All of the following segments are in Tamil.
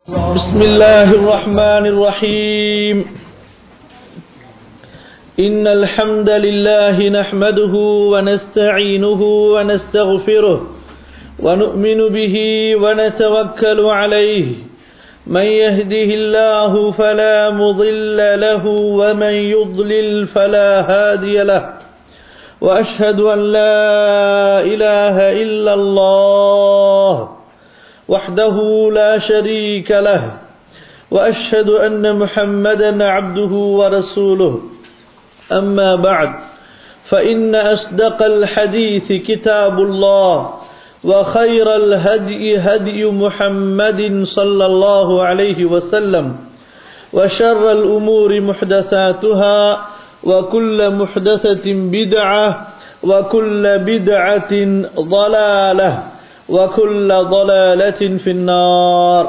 بسم الله الرحمن الرحيم إن الحمد لله نحمده ونستعينه ونستغفره ونؤمن به ونتوكل عليه من يهده الله فلا مضل له ومن يضلل فلا هادي له وأشهد أن لا إله إلا الله وحده لا شريك له وأشهد أن محمدا عبده ورسوله أما بعد فإن أصدق الحديث كتاب الله وخير الهدي هدي محمد صلى الله عليه وسلم وشر الأمور محدثاتها وكل محدثة بدعة وكل بدعة ضلالة وكل ضلالة في النار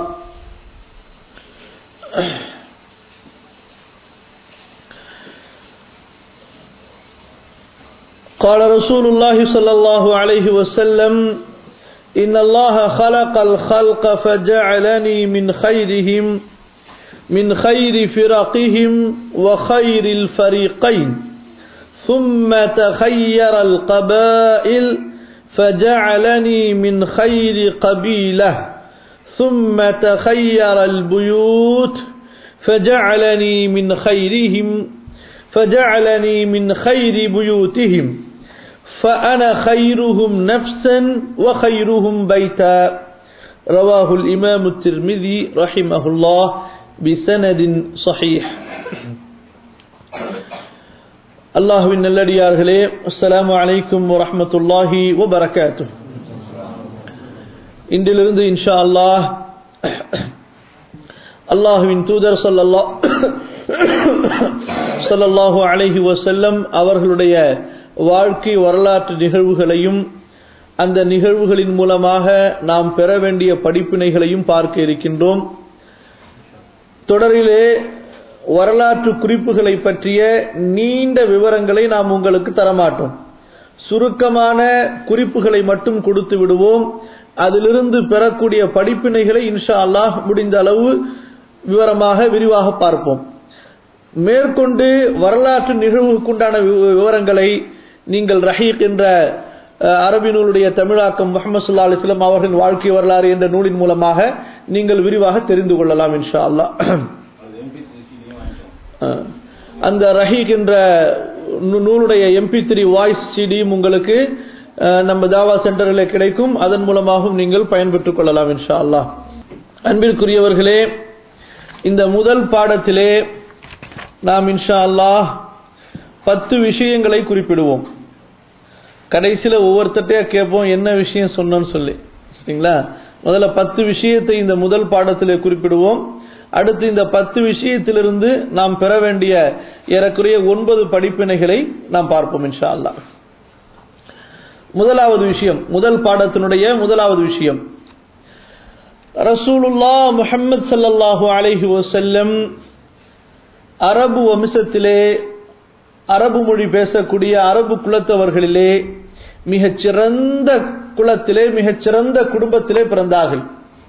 قال رسول الله صلى الله عليه وسلم إن الله خلق الخلق فجعلني من خيرهم من خير فرقهم وخير الفريقين ثم تخير القبائل فجعلني من خير قبيلة ثم تخير البيوت فجعلني من خيرهم فجعلني من خير بيوتهم فأنا خيرهم نفسا وخيرهم بيتا رواه الإمام الترمذي رحمه الله بسند صحيح அல்லாஹுவின் நல்லடியார்களே அஸ்ஸலாமு அலைக்கும் வரஹமத்துல்லாஹி வபரகாத்து இன்றிலிருந்து இன்ஷா அல்லாஹ் அல்லாஹுவின் தூதர் சொல்லல்லா சொல்லல்லாஹு அலைஹி வசல்லம் அவர்களுடைய வாழ்க்கை வரலாற்று நிகழ்வுகளையும் அந்த நிகழ்வுகளின் மூலமாக நாம் பெற வேண்டிய படிப்பினைகளையும் பார்க்க இருக்கின்றோம் தொடரிலே வரலாற்று குறிப்புகளை பற்றிய நீண்ட விவரங்களை நாம் உங்களுக்கு தரமாட்டோம் சுருக்கமான குறிப்புகளை மட்டும் கொடுத்து விடுவோம் அதிலிருந்து பெறக்கூடிய படிப்பினைகளை இன்ஷா அல்லாஹ் முடிந்த அளவு விவரமாக விரிவாக பார்ப்போம் மேற்கொண்டு வரலாற்று நிகழ்வுக்குண்டான விவரங்களை நீங்கள் ரஹீக் என்ற அரபி நூலுடைய தமிழாக்கம் முகமது சுல்லா அலிஸ்லாம் அவர்களின் வாழ்க்கை வரலாறு என்ற நூலின் மூலமாக நீங்கள் விரிவாக தெரிந்து கொள்ளலாம் இன்ஷா அல்லாஹ் அந்த ரஹீக் என்ற நூலுடைய எம்பி த்ரீ வாய்ஸ் சிடியும் உங்களுக்கு நம்ம தாவா சென்டரில் கிடைக்கும் அதன் மூலமாகவும் நீங்கள் பயன்பெற்றுக் கொள்ளலாம் இன்ஷா அல்லா அன்பிற்குரியவர்களே இந்த முதல் பாடத்திலே நாம் இன்ஷா அல்லாஹ் பத்து விஷயங்களை குறிப்பிடுவோம் கடைசியில் ஒவ்வொருத்தட்டையா கேட்போம் என்ன விஷயம் சொன்னோன்னு சொல்லி சரிங்களா முதல்ல பத்து விஷயத்தை இந்த முதல் பாடத்திலே குறிப்பிடுவோம் அடுத்து இந்த பத்து விஷயத்திலிருந்து நாம் பெற வேண்டிய ஏறக்குறைய ஒன்பது படிப்பினைகளை நாம் பார்ப்போம் இன்ஷா அல்லா முதலாவது விஷயம் முதல் பாடத்தினுடைய முதலாவது விஷயம் ரசூலுல்லா முஹம்மது சல்லல்லாஹு அலைஹி வசல்லம் அரபு வம்சத்திலே அரபு மொழி பேசக்கூடிய அரபு குலத்தவர்களிலே மிகச்சிறந்த குலத்திலே மிகச்சிறந்த குடும்பத்திலே பிறந்தார்கள்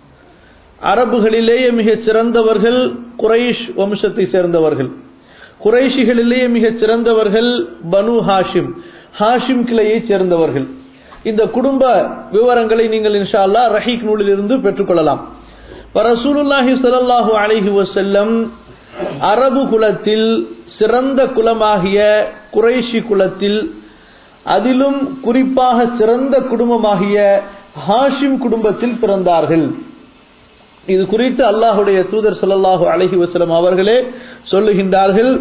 அரபுகளிலேயே மிகச் சிறந்தவர்கள் குரைஷ் வம்சத்தை சேர்ந்தவர்கள் குறைஷிகளிலேயே மிகச் சிறந்தவர்கள் பனு ஹாஷிம் ஹாஷிம் கிளையை சேர்ந்தவர்கள் இந்த குடும்ப விவரங்களை நீங்கள் இன்ஷா அல்லா ரஹீக் நூலில் இருந்து பெற்றுக்கொள்ளலாம் ரசூலுல்லாஹி சல்லாஹூ அலஹி வசல்லம் அரபு குலத்தில் சிறந்த குலமாகிய குறைஷி குலத்தில் அதிலும் குறிப்பாக சிறந்த குடும்பமாகிய ஹாஷிம் குடும்பத்தில் பிறந்தார்கள் இது குறித்து அல்லாஹுடைய தூதர் சொல்லல்லாஹு அலஹி வசலம் அவர்களே சொல்லுகின்றார்கள்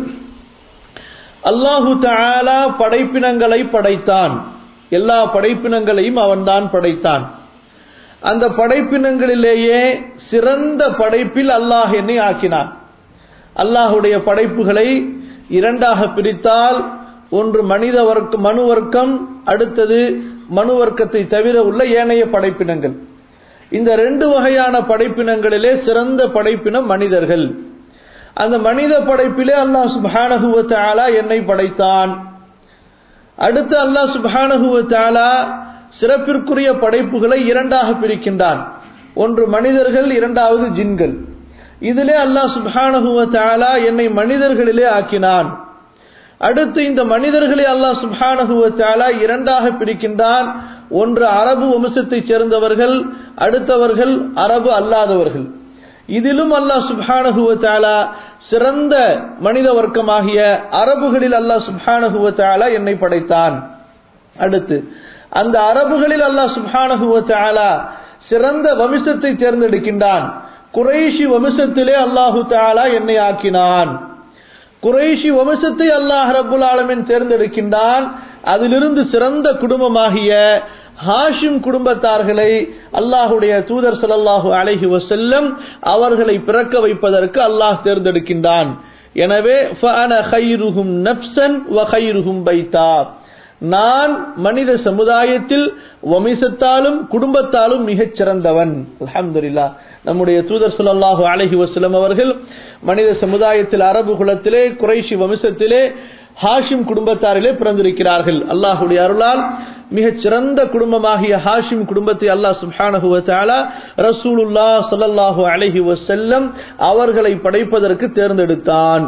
அல்லாஹு தாலா படைப்பினங்களை படைத்தான் எல்லா படைப்பினங்களையும் அவன்தான் படைத்தான் அந்த படைப்பினங்களிலேயே சிறந்த படைப்பில் அல்லாஹ் என்னை ஆக்கினான் அல்லாஹுடைய படைப்புகளை இரண்டாக பிரித்தால் ஒன்று மனித வர்க்க மனு வர்க்கம் அடுத்தது மனு வர்க்கத்தை தவிர உள்ள ஏனைய படைப்பினங்கள் இந்த ரெண்டு வகையான படைப்பினங்களிலே சிறந்த படைப்பினம் மனிதர்கள் அந்த மனித படைப்பிலே அல்லாஹ் சுபானகுவத்தாலா என்னை படைத்தான் அடுத்து அல்லாஹ் சுபானகுவத்தாலா சிறப்பிற்குரிய படைப்புகளை இரண்டாக பிரிக்கின்றான் ஒன்று மனிதர்கள் இரண்டாவது ஜின்கள் இதிலே அல்லாஹ் சுப்ஹானஹு வ தஆலா என்னை மனிதர்களிலே ஆக்கினான் அடுத்து இந்த மனிதர்களை அல்லாஹ் சுப்ஹானஹு வ தஆலா இரண்டாக பிரிக்கின்றான் ஒன்று அரபு வம்சத்தைச் சேர்ந்தவர்கள் அடுத்தவர்கள் அரபு அல்லாதவர்கள் இதிலும் அல்லாஹ் சுப்ஹானஹு வ தஆலா சிறந்த மனித வர்க்கமாகிய அரபுகளில் அல்லாஹ் சுப்ஹானஹு வ தஆலா என்னை படைத்தான் அடுத்து அந்த அரபுகளில் அல்லாஹ் சுப்ஹானஹு வ தஆலா சிறந்த வம்சத்தை தேர்ந்தெடுக்கின்றான் குறைஷி வம்சத்திலே அல்லாஹு தஆலா என்னை ஆக்கினான் குறைஷி வம்சத்தை அல்லாஹ் ரப்புல் ஆலமின் தேர்ந்தெடுக்கின்றான் அதிலிருந்து சிறந்த குடும்பமாகிய ஹாஷிம் குடும்பத்தார்களை அல்லாஹுடைய தூதர் ஸல்லல்லாஹு அலைஹி வஸல்லம் அவர்களை பிறக்க வைப்பதற்கு அல்லாஹ் தேர்ந்தெடுக்கின்றான் எனவே ஃபஅன கைருஹும் நப்சன் வ கைருஹும் பைத்தா நான் மனித சமுதாயத்தில் வமிசத்தாலும் குடும்பத்தாலும் மிகச் சிறந்தவன் அல்ஹம்துலில்லாஹ் நம்முடைய தூதர் ஸல்லல்லாஹு அலைஹி வஸல்லம் அவர்கள் மனித சமுதாயத்தில் அரபு குலத்திலே குறைஷி வம்சத்திலே ஹாஷிம் குடும்பத்தாரிலே பிறந்திருக்கிறார்கள் அல்லாஹுடைய அருளால் மிகச் சிறந்த குடும்பமாகிய ஹாஷிம் குடும்பத்தை அல்லாஹ் சுப்ஹானஹு வ தஆலா ரசூலுல்லாஹ் ஸல்லல்லாஹு அலைஹி வஸல்லம் அவர்களை படைப்பதற்கு தேர்ந்தெடுத்தான்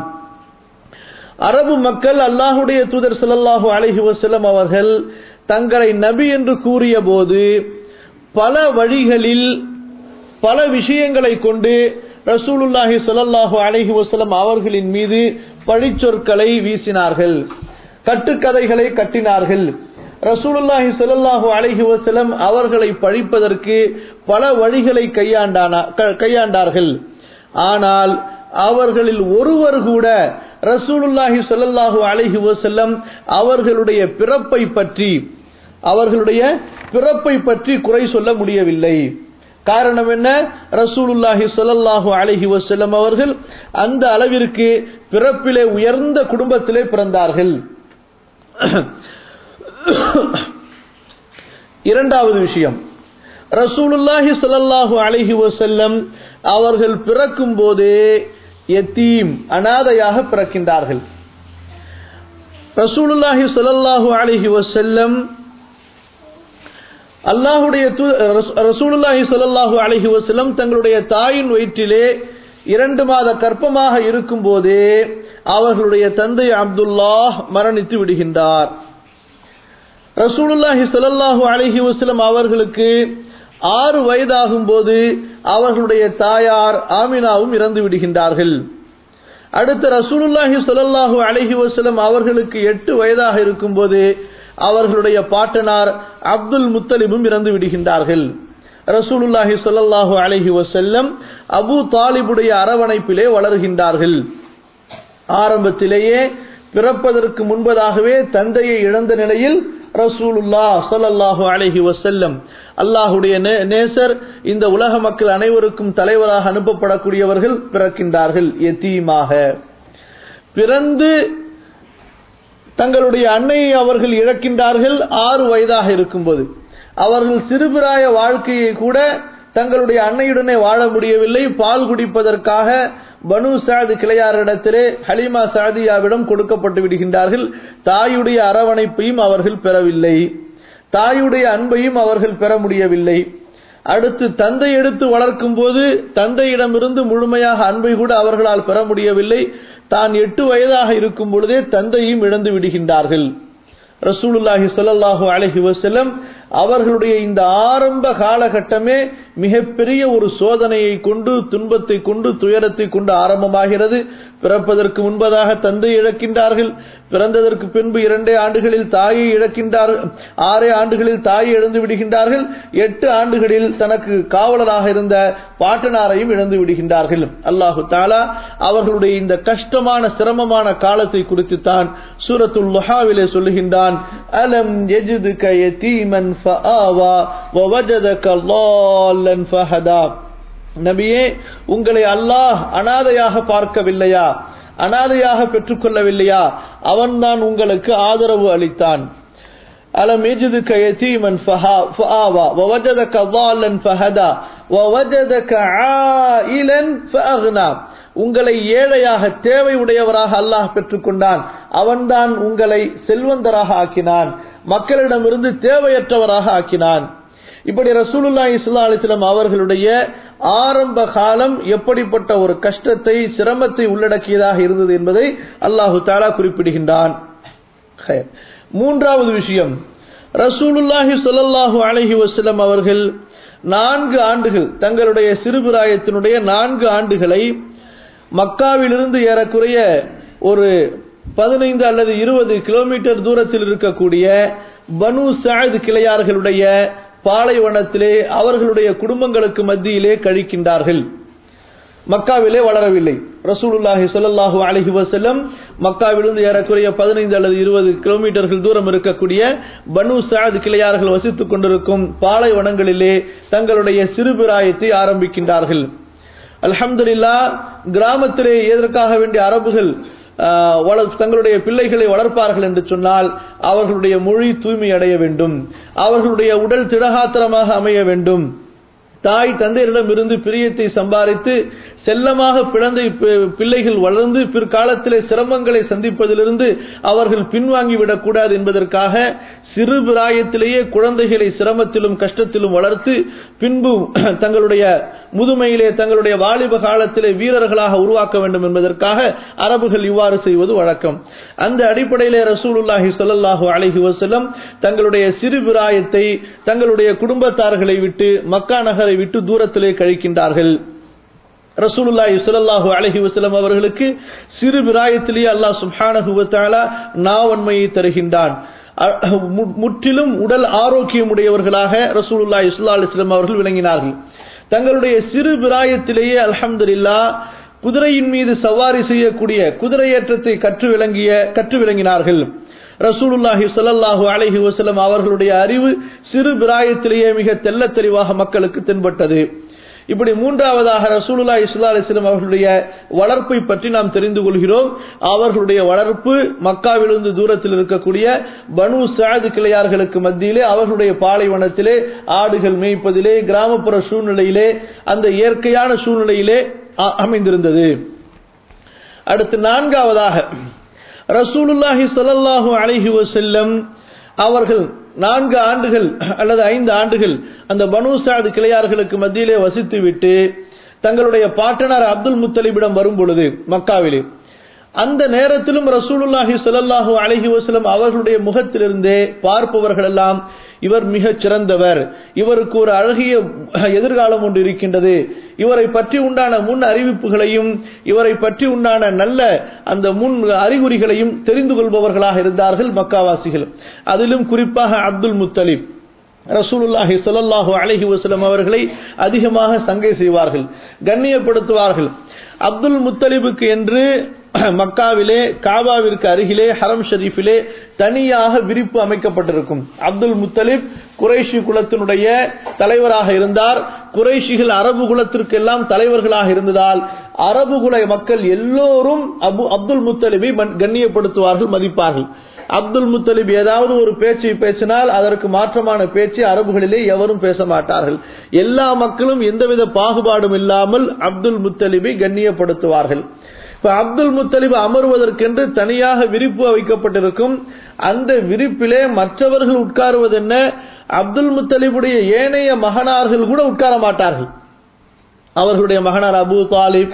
அரபு மக்கள் அல்லாஹுடைய தூதர் ஸல்லல்லாஹு அலைஹி வஸல்லம் அவர்கள் தங்களை நபி என்று கூறிய போது பல வழிகளில் பல விஷயங்களை கொண்டு ரசூலுல்லாஹி ஸல்லல்லாஹு அலைஹி வஸல்லம் அவர்களின் மீது பழிச்சொற்களை வீசினார்கள் கட்டுக்கதைகளை கட்டினார்கள் ரசூலுல்லாஹி ஸல்லல்லாஹு அலைஹி வஸல்லம் அவர்களை பழிப்பதற்கு பல வழிகளை கையாண்டானா கையாண்டார்கள் ஆனால் அவர்களில் ஒருவர் கூட ரசூலுல்லாஹி ஸல்லல்லாஹு அலைஹி வஸல்லம் அவர்களுடைய பிறப்பை பற்றி அவர்களுடைய பிறப்பை பற்றி குறை சொல்ல முடியவில்லை காரணம் என்ன ரசூலுல்லாஹி ஸல்லல்லாஹு அலைஹி வஸல்லம் அவர்கள் அந்த அளவிற்கு பிறப்பிலே உயர்ந்த குடும்பத்திலே பிறந்தார்கள் இரண்டாவது விஷயம் ரசூலுல்லாஹி ஸல்லல்லாஹு அலைஹி வஸல்லம் அவர்கள் பிறக்கும் போதே எத்தீம் அனாதையாக பிறக்கின்றார்கள் ரசூலுல்லாஹி ஸல்லல்லாஹு அலைஹி வஸல்லம் அல்லாஹுடைய ரசூலுல்லாஹி ஸல்லல்லாஹு அலைஹி வஸல்லம் தங்களுடைய தாயின் வயிற்றிலே இரண்டு மாத கற்பமாக இருக்கும் போதே அவர்களுடைய தந்தை அப்துல்லாஹ் மரணித்து விடுகின்றார் ரசூலுல்லாஹி ஸல்லல்லாஹு அலைஹி வஸல்லம் அவர்களுக்கு ஆறு வயதாகும் போது அவர்களுடைய தாயார் ஆமினாவும் இறந்து விடுகின்றார்கள் அடுத்து ரசூலுல்லாஹி ஸல்லல்லாஹு அலைஹி வஸல்லம் அவர்களுக்கு எட்டு வயதாக இருக்கும்போது அவர்களுடைய பாட்டனார் அப்துல் முத்தலிபும் இறந்து விடுகின்றார்கள் ரசூலுல்லாஹி ஸல்லல்லாஹு அலைஹி வஸல்லம் அபு தாலிபுடைய அரவணைப்பிலே வளர்கின்றார்கள் ஆரம்பத்திலேயே பிறப்பதற்கு முன்பதாகவே தந்தையை இழந்த நிலையில் ரசூலுல்லா ஸல்லல்லாஹு அலைஹி வஸல்லம் அல்லாஹுடைய நேசர் இந்த உலக மக்கள் அனைவருக்கும் தலைவராக அனுப்பப்படக்கூடியவர்கள் பிறக்கின்றார்கள் எத்தீமாக பிறந்து தங்களுடைய அன்னையை அவர்கள் இழக்கின்றார்கள் ஆறு வயதாக இருக்கும்போது அவர்கள் சிறுபிராய வாழ்க்கையை கூட தங்களுடைய அன்னையுடனே வாழ முடியவில்லை பால் குடிப்பதற்காக பனு சாது கிளையாரிடத்திலே ஹலிமா சாதியாவிடம் கொடுக்கப்பட்டு விடுகின்றார்கள் தாயுடைய அரவணைப்பையும் அவர்கள் பெறவில்லை தாயுடைய அன்பையும் அவர்கள் பெற முடியவில்லை அடுத்து தந்தை எடுத்து வளர்க்கும் போது தந்தையிடமிருந்து முழுமையாக அன்பை கூட அவர்களால் பெற முடியவில்லை தான் எட்டு வயதாக இருக்கும் பொழுதே தந்தையும் இழந்து விடுகின்றார்கள் ரசூலுல்லாஹி ஸல்லல்லாஹு அலைஹி வஸல்லம் அவர்களுடைய இந்த ஆரம்ப காலகட்டமே மிகப்பெரிய ஒரு சோதனையை கொண்டு துன்பத்தை கொண்டு துயரத்தை கொண்டு ஆரம்பமாகிறது பிறப்பதற்கு முன்பதாக தந்தை இழக்கின்றார்கள் பிறந்ததற்கு பின்பு இரண்டே ஆண்டுகளில் தாயை இழக்கின்றார்கள் ஆறே ஆண்டுகளில் தாயை இழந்து விடுகின்றார்கள் எட்டு ஆண்டுகளில் தனக்கு காவலராக இருந்த பாட்டனாரையும் இழந்து விடுகின்றார்கள் அல்லாஹு தாலா அவர்களுடைய இந்த கஷ்டமான சிரமமான காலத்தை குறித்து தான் சூரத்துல் லுஹாவிலே சொல்லுகின்றான் அலம் எஜிதுக யதீமன் ஃபஆவா வவஜதக லால்லன் ஃபஹதா நபியே உங்களை அல்லாஹ் அனாதையாக பார்க்கவில்லையா அனாதையாக பெற்றுக்கொள்ளவில்லையா அவன்தான் உங்களுக்கு ஆதரவு அளித்தான் அலம் எஜிதுக யதீமன் ஃபஆவா வவஜதக லால்லன் ஃபஹதா வவஜதக ஆயிலன் ஃபஅக்னா உங்களை ஏழையாக தேவை உடையவராக அல்லாஹ் பெற்றுக்கொண்டான் அவன்தான் உங்களை செல்வந்தராக ஆக்கினான் மக்களிடமிருந்து தேவையற்றவராக ஆக்கினான் இப்படி ரசூலுல்லா இஸ்லா அலிஸ்லாம் அவர்களுடைய ஆரம்ப காலம் எப்படிப்பட்ட ஒரு கஷ்டத்தை சிரமத்தை உள்ளடக்கியதாக இருந்தது என்பதை அல்லாஹு தாலா குறிப்பிடுகின்றான் மூன்றாவது விஷயம் ரசூலுல்லாஹி சொல்லல்லாஹு அலஹி வசலம் அவர்கள் நான்கு ஆண்டுகள் தங்களுடைய சிறுபிராயத்தினுடைய நான்கு ஆண்டுகளை மக்காவிலிருந்து ஏறக்குறைய ஒரு பதினைந்து அல்லது இருபது கிலோமீட்டர் தூரத்தில் இருக்கக்கூடிய பனு சாத் கிளையார்களுடைய பாலைவனத்திலே அவர்களுடைய குடும்பங்களுக்கு மத்தியிலே கழிக்கின்றார்கள் மக்காவிலே வளரவில்லை ரசூலுல்லாஹி சொல்லல்லாஹு அலஹி வசல்லம் மக்காவிலிருந்து ஏறக்குறைய பதினைந்து அல்லது இருபது கிலோமீட்டர்கள் தூரம் இருக்கக்கூடிய பனு சாத் கிளையார்கள் வசித்துக் கொண்டிருக்கும் பாலைவனங்களிலே தங்களுடைய சிறுபிராயத்தை ஆரம்பிக்கின்றார்கள் அல்ஹம்துலில்லா கிராமத்திலே எதற்காக வேண்டிய அரபுகள் தங்களுடைய பிள்ளைகளை வளர்ப்பார்கள் என்று சொன்னால் அவர்களுடைய மொழி தூய்மை அடைய வேண்டும் அவர்களுடைய உடல் திடகாத்திரமாக அமைய வேண்டும் தாய் தந்தையரிடம் இருந்து பிரியத்தை சம்பாதித்து செல்லமாக பிளந்தை பிள்ளைகள் வளர்ந்து பிற்காலத்திலே சிரமங்களை சந்திப்பதிலிருந்து அவர்கள் பின்வாங்கி விடக்கூடாது என்பதற்காக சிறு பிராயத்திலேயே குழந்தைகளை சிரமத்திலும் கஷ்டத்திலும் வளர்த்து பின்பு தங்களுடைய முதுமையிலே தங்களுடைய வாலிப காலத்திலே வீரர்களாக உருவாக்க வேண்டும் என்பதற்காக அரபுகள் இவ்வாறு செய்வது வழக்கம் அந்த அடிப்படையிலே ரசூலுல்லாஹி சொல்லல்லாஹு அலஹி வசலம் தங்களுடைய சிறு பிராயத்தை தங்களுடைய குடும்பத்தார்களை விட்டு மக்கா நகரை விட்டு தூரத்திலே கழிக்கின்றார்கள் ரசூலுல்லாஹி ஸல்லல்லாஹு அலைஹி வஸல்லம் அவர்களுக்கு சிறு பிராயத்திலேயே அல்லாஹ் சுப்ஹானஹு வ தஆலா நாவன்மையை தருகின்றான் முற்றிலும் உடல் ஆரோக்கியமுடையவர்களாக ரசூலுல்லாஹி ஸல்லல்லாஹு அலைஹி வஸல்லம் அவர்கள் விளங்கினார்கள் தங்களுடைய சிறு பிராயத்திலேயே அல்ஹம்துலில்லா குதிரையின் மீது சவாரி செய்யக்கூடிய குதிரையேற்றத்தை கற்று விளங்கிய கற்று விளங்கினார்கள் ரசூலுல்லாஹி ஸல்லல்லாஹு அலைஹி வஸல்லம் அவர்களுடைய அறிவு சிறு பிராயத்திலேயே மிக தெல்ல தெளிவாக மக்களுக்கு தென்பட்டது இப்படி மூன்றாவதாக ரசூலுல்லா இஸ்லா அலிஸ்லாம் அவர்களுடைய வளர்ப்பை பற்றி நாம் தெரிந்து கொள்கிறோம் அவர்களுடைய வளர்ப்பு மக்காவிலிருந்து தூரத்தில் இருக்கக்கூடிய பனு சாது கிளையார்களுக்கு மத்தியிலே அவர்களுடைய பாலைவனத்திலே ஆடுகள் மேய்ப்பதிலே கிராமப்புற சூழ்நிலையிலே அந்த இயற்கையான சூழ்நிலையிலே அமைந்திருந்தது அடுத்து நான்காவதாக ரசூலுல்லாஹி ஸல்லல்லாஹு அலைஹி வஸல்லம் அவர்கள் நான்கு ஆண்டுகள் அல்லது ஐந்து ஆண்டுகள் அந்த பனு சாது கிளையார்களுக்கு மத்தியிலே வசித்து விட்டு தங்களுடைய பாட்டனார் அப்துல் முத்தலிபிடம் வரும் பொழுது மக்காவிலே அந்த நேரத்திலும் ரசூலுல்லாஹி ஸல்லல்லாஹு அலைஹி வஸல்லம் அவர்களுடைய முகத்திலிருந்தே பார்ப்பவர்கள் எல்லாம் இவர் மிகச் சிறந்தவர் இவருக்கு ஒரு அழகிய எதிர்காலம் ஒன்று இருக்கின்றது இவரை பற்றி உண்டான முன் அறிவிப்புகளையும் இவரை பற்றி உண்டான நல்ல அந்த முன் அறிகுறிகளையும் தெரிந்து கொள்பவர்களாக இருந்தார்கள் மக்காவாசிகள் அதிலும் குறிப்பாக அப்துல் முத்தலிப் ரசூலுல்லாஹி ஸல்லல்லாஹு அலைஹி வஸல்லம் அவர்களை அதிகமாக சங்கை செய்வார்கள் கண்ணியப்படுத்துவார்கள் அப்துல் முத்தலிபுக்கு என்று மக்காவிலே காபாவிற்கு அருகிலே ஹரம் ஷரீஃபிலே தனியாக விரிப்பு அமைக்கப்பட்டிருக்கும் அப்துல் முத்தலிப் குறைஷி குலத்தினுடைய தலைவராக இருந்தார் குறைஷிகள் அரபு குலத்திற்கு எல்லாம் தலைவர்களாக இருந்ததால் அரபு குல மக்கள் எல்லோரும் அபு அப்துல் முத்தலிபை கண்ணியப்படுத்துவார்கள் மதிப்பார்கள் அப்துல் முத்தலிப் ஏதாவது ஒரு பேச்சை பேசினால் அதற்கு மாற்றமான பேச்சை அரபுகளிலே எவரும் பேச மாட்டார்கள் எல்லா மக்களும் எந்தவித பாகுபாடும் இல்லாமல் அப்துல் முத்தலிபை கண்ணியப்படுத்துவார்கள் இப்ப அப்துல் முத்தலிப் அமர்வதற்கென்று தனியாக விரிப்பு வைக்கப்பட்டிருக்கும் அந்த விரிப்பிலே மற்றவர்கள் உட்காருவது என்ன அப்துல் முத்தலிபுடைய ஏனைய மகனார்கள் கூட உட்கார மாட்டார்கள் அவர்களுடைய மகனார் அபு தாலிப்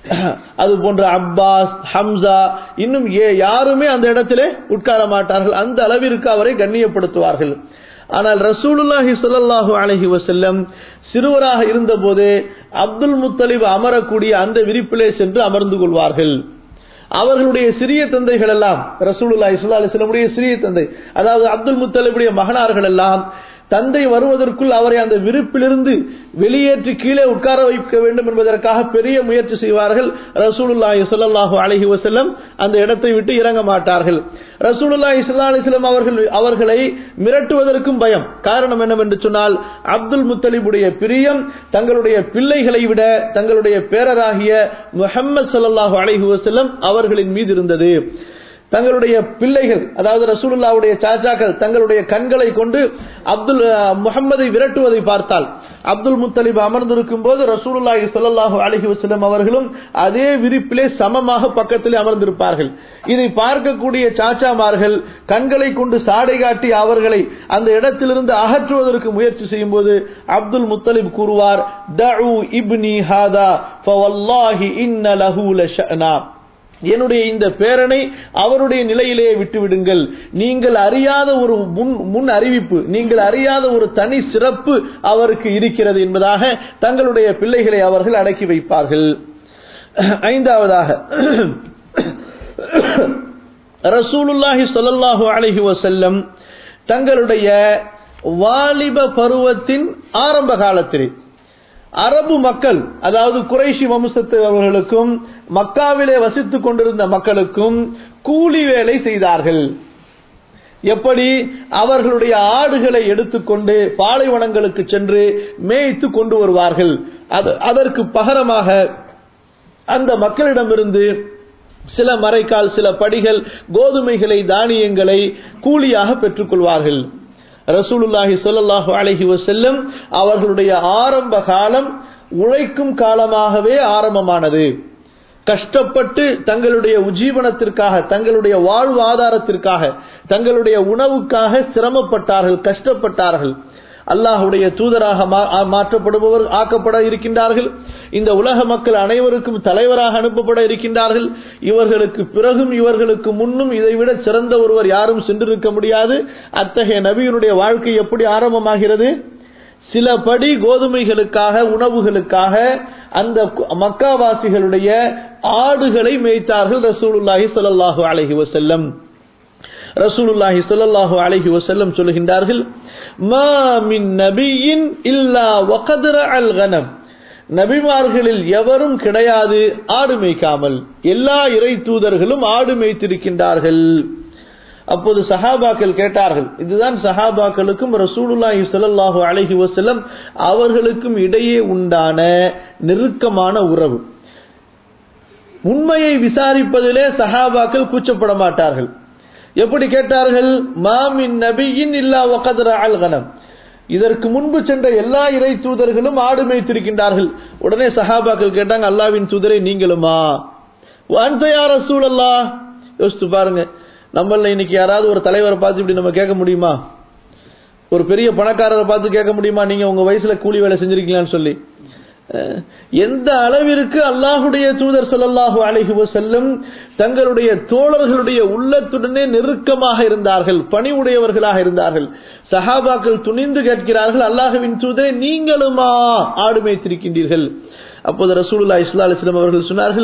அது போன்ற அப்பாஸ் ஹம்சா இன்னும் யாருமே அந்த இடத்திலே உட்கார மாட்டார்கள் அந்த அளவிற்கு அவரை கண்ணியப்படுத்துவார்கள் ஆனால் ரசூலுல்லாஹி ஸல்லல்லாஹு அலைஹி வஸல்லம் சிறுவராக இருந்தபோது அப்துல் முத்தலிப் அமரக்கூடிய அந்த விரிப்பிலே சென்று அமர்ந்து கொள்வார்கள் அவர்களுடைய சிறிய தந்தைகள் எல்லாம் ரசூலுல்லாஹி ஸல்லல்லாஹு அலைஹி வஸல்லமுடைய சிறிய தந்தை அதாவது அப்துல் முத்தலிபுடைய மகனார்கள் எல்லாம் தந்தை வருவதற்குள் அவரை அந்த விருப்பிலிருந்து வெளியேற்றி கீழே உட்கார வைக்க வேண்டும் என்பதற்காக பெரிய முயற்சி செய்வார்கள் ரசூலுல்லாஹி ஸல்லல்லாஹு அலைஹி வஸல்லம் அந்த இடத்தை விட்டு இறங்க மாட்டார்கள் ரசூலுல்லாஹி ஸல்லல்லாஹு அலைஹி வஸல்லம் அவர்கள் அவர்களை மிரட்டுவதற்கும் பயம் காரணம் என்னவென்று சொன்னால் அப்துல் முத்தலிபுடைய பிரியம் தங்களுடைய பிள்ளைகளை விட தங்களுடைய பேரராகிய முஹம்மது ஸல்லல்லாஹு அலைஹி வஸல்லம் அவர்களின் மீது இருந்தது தங்களுடைய பிள்ளைகள் அதாவது ரசூலுல்லாவுடைய சாச்சாக்கள் தங்களுடைய கண்களை கொண்டு அப்துல் முகம்மதை விரட்டுவதை பார்த்தால் அப்துல் முத்தலிப் அமர்ந்திருக்கும் போது ரசூலுல்லாஹி ஸல்லல்லாஹு அலைஹி வஸல்லம் அவர்களும் அதே விரிப்பிலே சமமாக பக்கத்திலே அமர்ந்திருப்பார்கள் இதை பார்க்கக்கூடிய சாச்சாமார்கள் கண்களை கொண்டு சாடை காட்டி அவர்களை அந்த இடத்திலிருந்து அகற்றுவதற்கு முயற்சி செய்யும் போது அப்துல் முத்தலிப் கூறுவார் தஉ இப்னி ஹாதா ஃபவல்லாஹி இன்ன லஹு லஷனா என்னுடைய இந்த பேரனை அவருடைய நிலையிலேயே விட்டுவிடுங்கள் நீங்கள் அறியாத ஒரு முன் முன் அறிவிப்பு நீங்கள் அறியாத ஒரு தனி சிறப்பு அவருக்கு இருக்கிறது என்பதாக தங்களுடைய பிள்ளைகளை அவர்கள் அடக்கி வைப்பார்கள் ஐந்தாவதாக ரசூலுல்லாஹி ஸல்லல்லாஹு அலைஹி வஸல்லம் தங்களுடைய வாலிப பருவத்தின் ஆரம்ப காலத்திலே அரபு மக்கள் அதாவது குறைஷி வம்சத்தவர்களுக்கும் மக்காவிலே வசித்துக் கொண்டிருந்த மக்களுக்கும் கூலி வேலை செய்தார்கள் எப்படி அவர்களுடைய ஆடுகளை எடுத்துக்கொண்டு பாலைவனங்களுக்கு சென்று மேய்த்து கொண்டு வருவார்கள் அதற்கு பகரமாக அந்த மக்களிடமிருந்து சில மறைக்கால் சில படிகள் கோதுமைகளை தானியங்களை கூலியாக பெற்றுக்கொள்வார்கள் ரசூலுல்லாஹி சொல்லல்லாஹு அலஹி வசல்லம் அவர்களுடைய ஆரம்ப காலம் உழைக்கும் காலமாகவே ஆரம்பமானது கஷ்டப்பட்டு தங்களுடைய உஜீவனத்திற்காக தங்களுடைய வாழ்வாதாரத்திற்காக தங்களுடைய உணவுக்காக சிரமப்பட்டார்கள் கஷ்டப்பட்டார்கள் அல்லாஹுடைய தூதராக மாற்றப்படுபவர் ஆக்கப்பட இருக்கின்றார்கள் இந்த உலக மக்கள் அனைவருக்கும் தலைவராக அனுப்பப்பட இருக்கின்றார்கள் இவர்களுக்கு பிறகும் இவர்களுக்கு முன்னும் இதைவிட சிறந்த ஒருவர் யாரும் சென்றிருக்க முடியாது அத்தகைய நபியினுடைய வாழ்க்கை எப்படி ஆரம்பமாகிறது சில படி கோதுமைகளுக்காக உணவுகளுக்காக அந்த மக்காவாசிகளுடைய ஆடுகளை மேய்த்தார்கள் ரசூலுல்லாஹி ஸல்லல்லாஹு அலைஹி வஸல்லம் ரசூலுல்லாஹி ஸல்லல்லாஹு அலைஹி வஸல்லம் சொல்கின்றார்கள் மா மின் நபியின் இல்லா வகத்ர அல் கனம் நபிமார்களில் எவரும் கிடையாது ஆடு மேய்க்காமல் எல்லா இறை தூதர்களும் ஆடு மேய்த்திருக்கின்றார்கள் அப்போது சஹாபாக்கள் கேட்டார்கள் இதுதான் சஹாபாக்களுக்கும் ரசூலுல்லாஹி ஸல்லல்லாஹு அலைஹி வஸல்லம் அவர்களுக்கும் இடையே உண்டான நெருக்கமான உறவு உண்மையை விசாரிப்பதிலே சஹாபாக்கள் கூச்சப்பட மாட்டார்கள் எப்படி கேட்டார்கள் மாமின் நபியின் இல்லா வகத்ர அல் கனம் இதற்கு முன்பு சென்ற எல்லா இறை தூதர்களும் ஆடு மேய்த்திருக்கின்றார்கள் உடனே சஹாபாக்கள் கேட்டாங்க அல்லாவின் தூதரை நீங்களுமா அந்த யார் ரசூல் அல்லா யோசித்து பாருங்க நம்மள இன்னைக்கு யாராவது ஒரு தலைவரை பார்த்து இப்படி நம்ம கேட்க முடியுமா ஒரு பெரிய பணக்காரரை பார்த்து கேட்க முடியுமா நீங்க உங்க வயசுல கூலி வேலை செஞ்சிருக்கீங்களான்னு சொல்லி எந்த அளவிற்கு அல்லாஹுடைய தூதர் சொல்லல்லாஹு அலைஹி வசல்லம் தங்களுடைய தோழர்களுடைய உள்ளத்துடனே நெருக்கமாக இருந்தார்கள் பணி உடையவர்களாக இருந்தார்கள் சஹாபாக்கள் துணிந்து கேட்கிறார்கள் அல்லாஹுவின் தூதரை நீங்களுமா ஆடு மேய்த்திருக்கின்றீர்கள் அப்போது ரசூலுல்லா இஸ்லா அலிஸ்லாம் அவர்கள் சொன்னார்கள்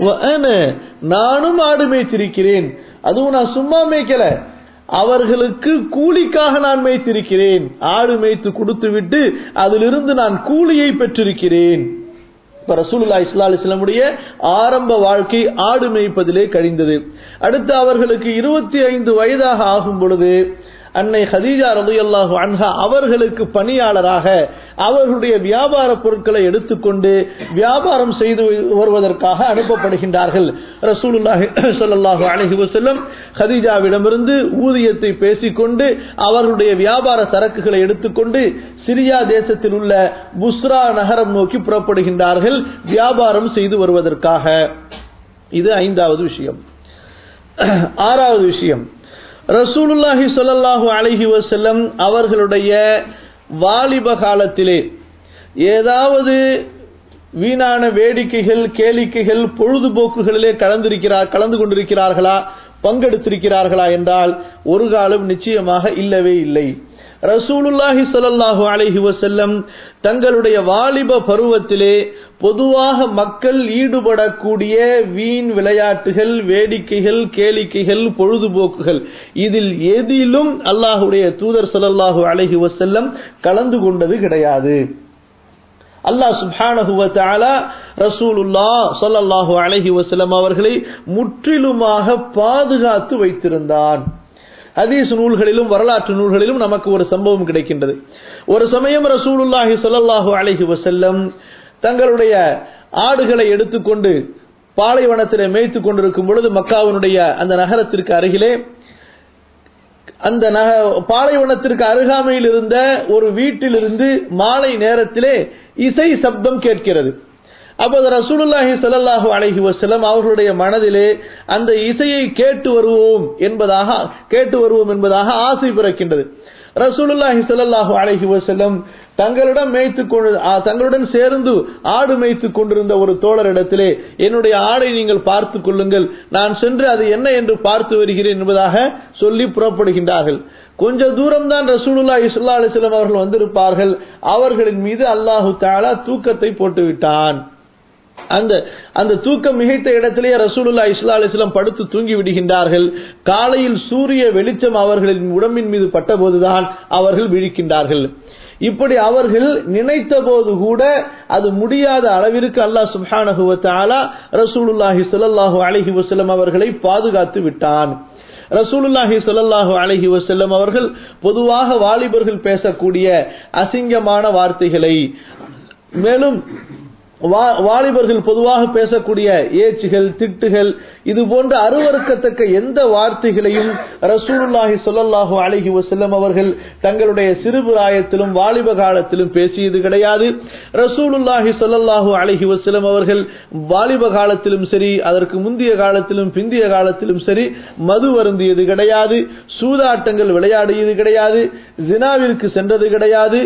நானும் ஆடு மேய்த்திருக்கிறேன் அதுவும் நான் சும்மா மேய்க்கல அவர்களுக்கு கூலிக்காக நான் மேய்த்திருக்கிறேன் ஆடு மேய்த்து கொடுத்து விட்டு அதிலிருந்து நான் கூலியை பெற்றிருக்கிறேன் இப்ப ரசூலுல்லா இஸ்லா அலிஸ்லமுடைய ஆரம்ப வாழ்க்கை ஆடு மேய்ப்பதிலே கழிந்தது அடுத்து அவர்களுக்கு இருபத்தி ஐந்து வயதாக ஆகும் பொழுது அன்னை ஹதீஜா ரதையல்லாஹு அன்ஹா அவர்களுக்கு பணியாளராக அவர்களுடைய வியாபார பொருட்களை எடுத்துக்கொண்டு வியாபாரம் செய்து வருவதற்காக அனுப்பப்படுகின்றார்கள் ரசூலுல்லாஹி ஸல்லல்லாஹு அலைஹி வஸல்லம் ஹதீஜாவிடமிருந்து ஊதியத்தை பேசிக்கொண்டு அவர்களுடைய வியாபார சரக்குகளை எடுத்துக்கொண்டு சிரியா தேசத்தில் உள்ள புஸ்ரா நகரம் நோக்கி புறப்படுகின்றார்கள் வியாபாரம் செய்து வருவதற்காக இது ஐந்தாவது விஷயம் ஆறாவது விஷயம் ரசூலுல்லாஹி சொல்லல்லாஹு அலஹி வசல்லம் அவர்களுடைய வாலிப காலத்திலே ஏதாவது வீணான வேடிக்கைகள் கேளிக்கைகள் பொழுதுபோக்குகளிலே கலந்திருக்கிறார் கலந்து கொண்டிருக்கிறார்களா பங்கெடுத்திருக்கிறார்களா என்றால் ஒரு காலம் நிச்சயமாக இல்லவே இல்லை ரசூலுல்லாஹி சொல்லல்லாஹு அலஹி வசல்லம் தங்களுடைய வாலிப பருவத்திலே பொதுவாக மக்கள் ஈடுபடக்கூடிய வீண் விளையாட்டுகள் வேடிக்கைகள் கேளிக்கைகள் பொழுதுபோக்குகள் இதில் எதிலும் அல்லாஹுடைய தூதர் சொல்லல்லாஹு அலஹி வசல்லம் கலந்து கொண்டது கிடையாது அல்லாஹ் சுபானஹுவத்தால ரசூலுல்லா சொல்லல்லாஹு அலஹி வசல்லம் அவர்களை முற்றிலுமாக பாதுகாத்து வைத்திருந்தான் ஹதீஸ் நூல்களிலும் வரலாற்று நூல்களிலும் நமக்கு ஒரு சம்பவம் கிடைக்கின்றது ஒரு சமயம் ரசூலுல்லாஹி சொல்லல்லாஹு அலஹி வசல்லம் தங்களுடைய ஆடுகளை எடுத்துக்கொண்டு பாலைவனத்திலே மேய்த்து கொண்டிருக்கும் பொழுது மக்காவினுடைய அந்த நகரத்திற்கு அருகிலே அந்த நக பாலைவனத்திற்கு அருகாமையில் இருந்த ஒரு வீட்டிலிருந்து மாலை நேரத்திலே இசை சப்தம் கேட்கிறது அப்போது ரசூலுல்லாஹி ஸல்லல்லாஹு அலைஹி வஸல்லம் அவர்களுடைய மனதிலே அந்த இசையை கேட்டு வருவோம் என்பதாக கேட்டு வருவோம் என்பதாக ஆசை பிறக்கின்றது ரசூலுல்லாஹி ஸல்லல்லாஹு அலைஹி வஸல்லம் தங்களிடம் மேய்த்து கொண்டு தங்களுடன் சேர்ந்து ஆடு மேய்த்து கொண்டிருந்த ஒரு தோழரிடத்திலே என்னுடைய ஆடை நீங்கள் பார்த்து கொள்ளுங்கள் நான் சென்று அது என்ன என்று பார்த்து வருகிறேன் என்பதாக சொல்லி புறப்படுகின்றார்கள் கொஞ்ச தூரம் தான் ரசூலுல்லா இஸ்லா அலிஸ்லாம் அவர்கள் வந்திருப்பார்கள் அவர்களின் மீது அல்லாஹு தாலா தூக்கத்தை போட்டு விட்டான் அந்த அந்த தூக்கம் மிகைத்த இடத்திலே ரசூலுல்லா இஸ்லா அலிஸ்லாம் படுத்து தூங்கி விடுகின்றார்கள் காலையில் சூரிய வெளிச்சம் அவர்களின் உடம்பின் மீது பட்டபோதுதான் அவர்கள் விழிக்கின்றார்கள் இப்படி அவர்கள் நினைத்த போது கூட அது முடியாத அளவிற்கு அல்லாஹ் சுப்ஹானஹுவத்தாலா ரசூலுல்லாஹி ஸல்லல்லாஹு அலைஹி வஸல்லம் அவர்களை பாதுகாத்து விட்டான் ரசூலுல்லாஹி ஸல்லல்லாஹு அலைஹி வஸல்லம் அவர்கள் பொதுவாக வாலிபர்கள் பேசக்கூடிய அசிங்கமான வார்த்தைகளை மேலும் வாலிபர்கள் பொதுவாக பேசக்கூடிய ஏச்சுகள் திட்டுகள் இது போன்ற அருவறுக்கத்தக்க எந்த வார்த்தைகளையும் ரசூலுல்லாஹி சொல்லல்லாஹு அலஹி வசல்லம் அவர்கள் தங்களுடைய சிறுபிராயத்திலும் வாலிப காலத்திலும் பேசியது கிடையாது ரசூலுல்லாஹி சொல்லல்லாஹு அலஹி வசல்லம் அவர்கள் வாலிப காலத்திலும் சரி அதற்கு முந்தைய காலத்திலும் பிந்திய காலத்திலும் சரி மது வருந்தியது கிடையாது சூதாட்டங்கள் விளையாடியது கிடையாது ஜினாவிற்கு சென்றது கிடையாது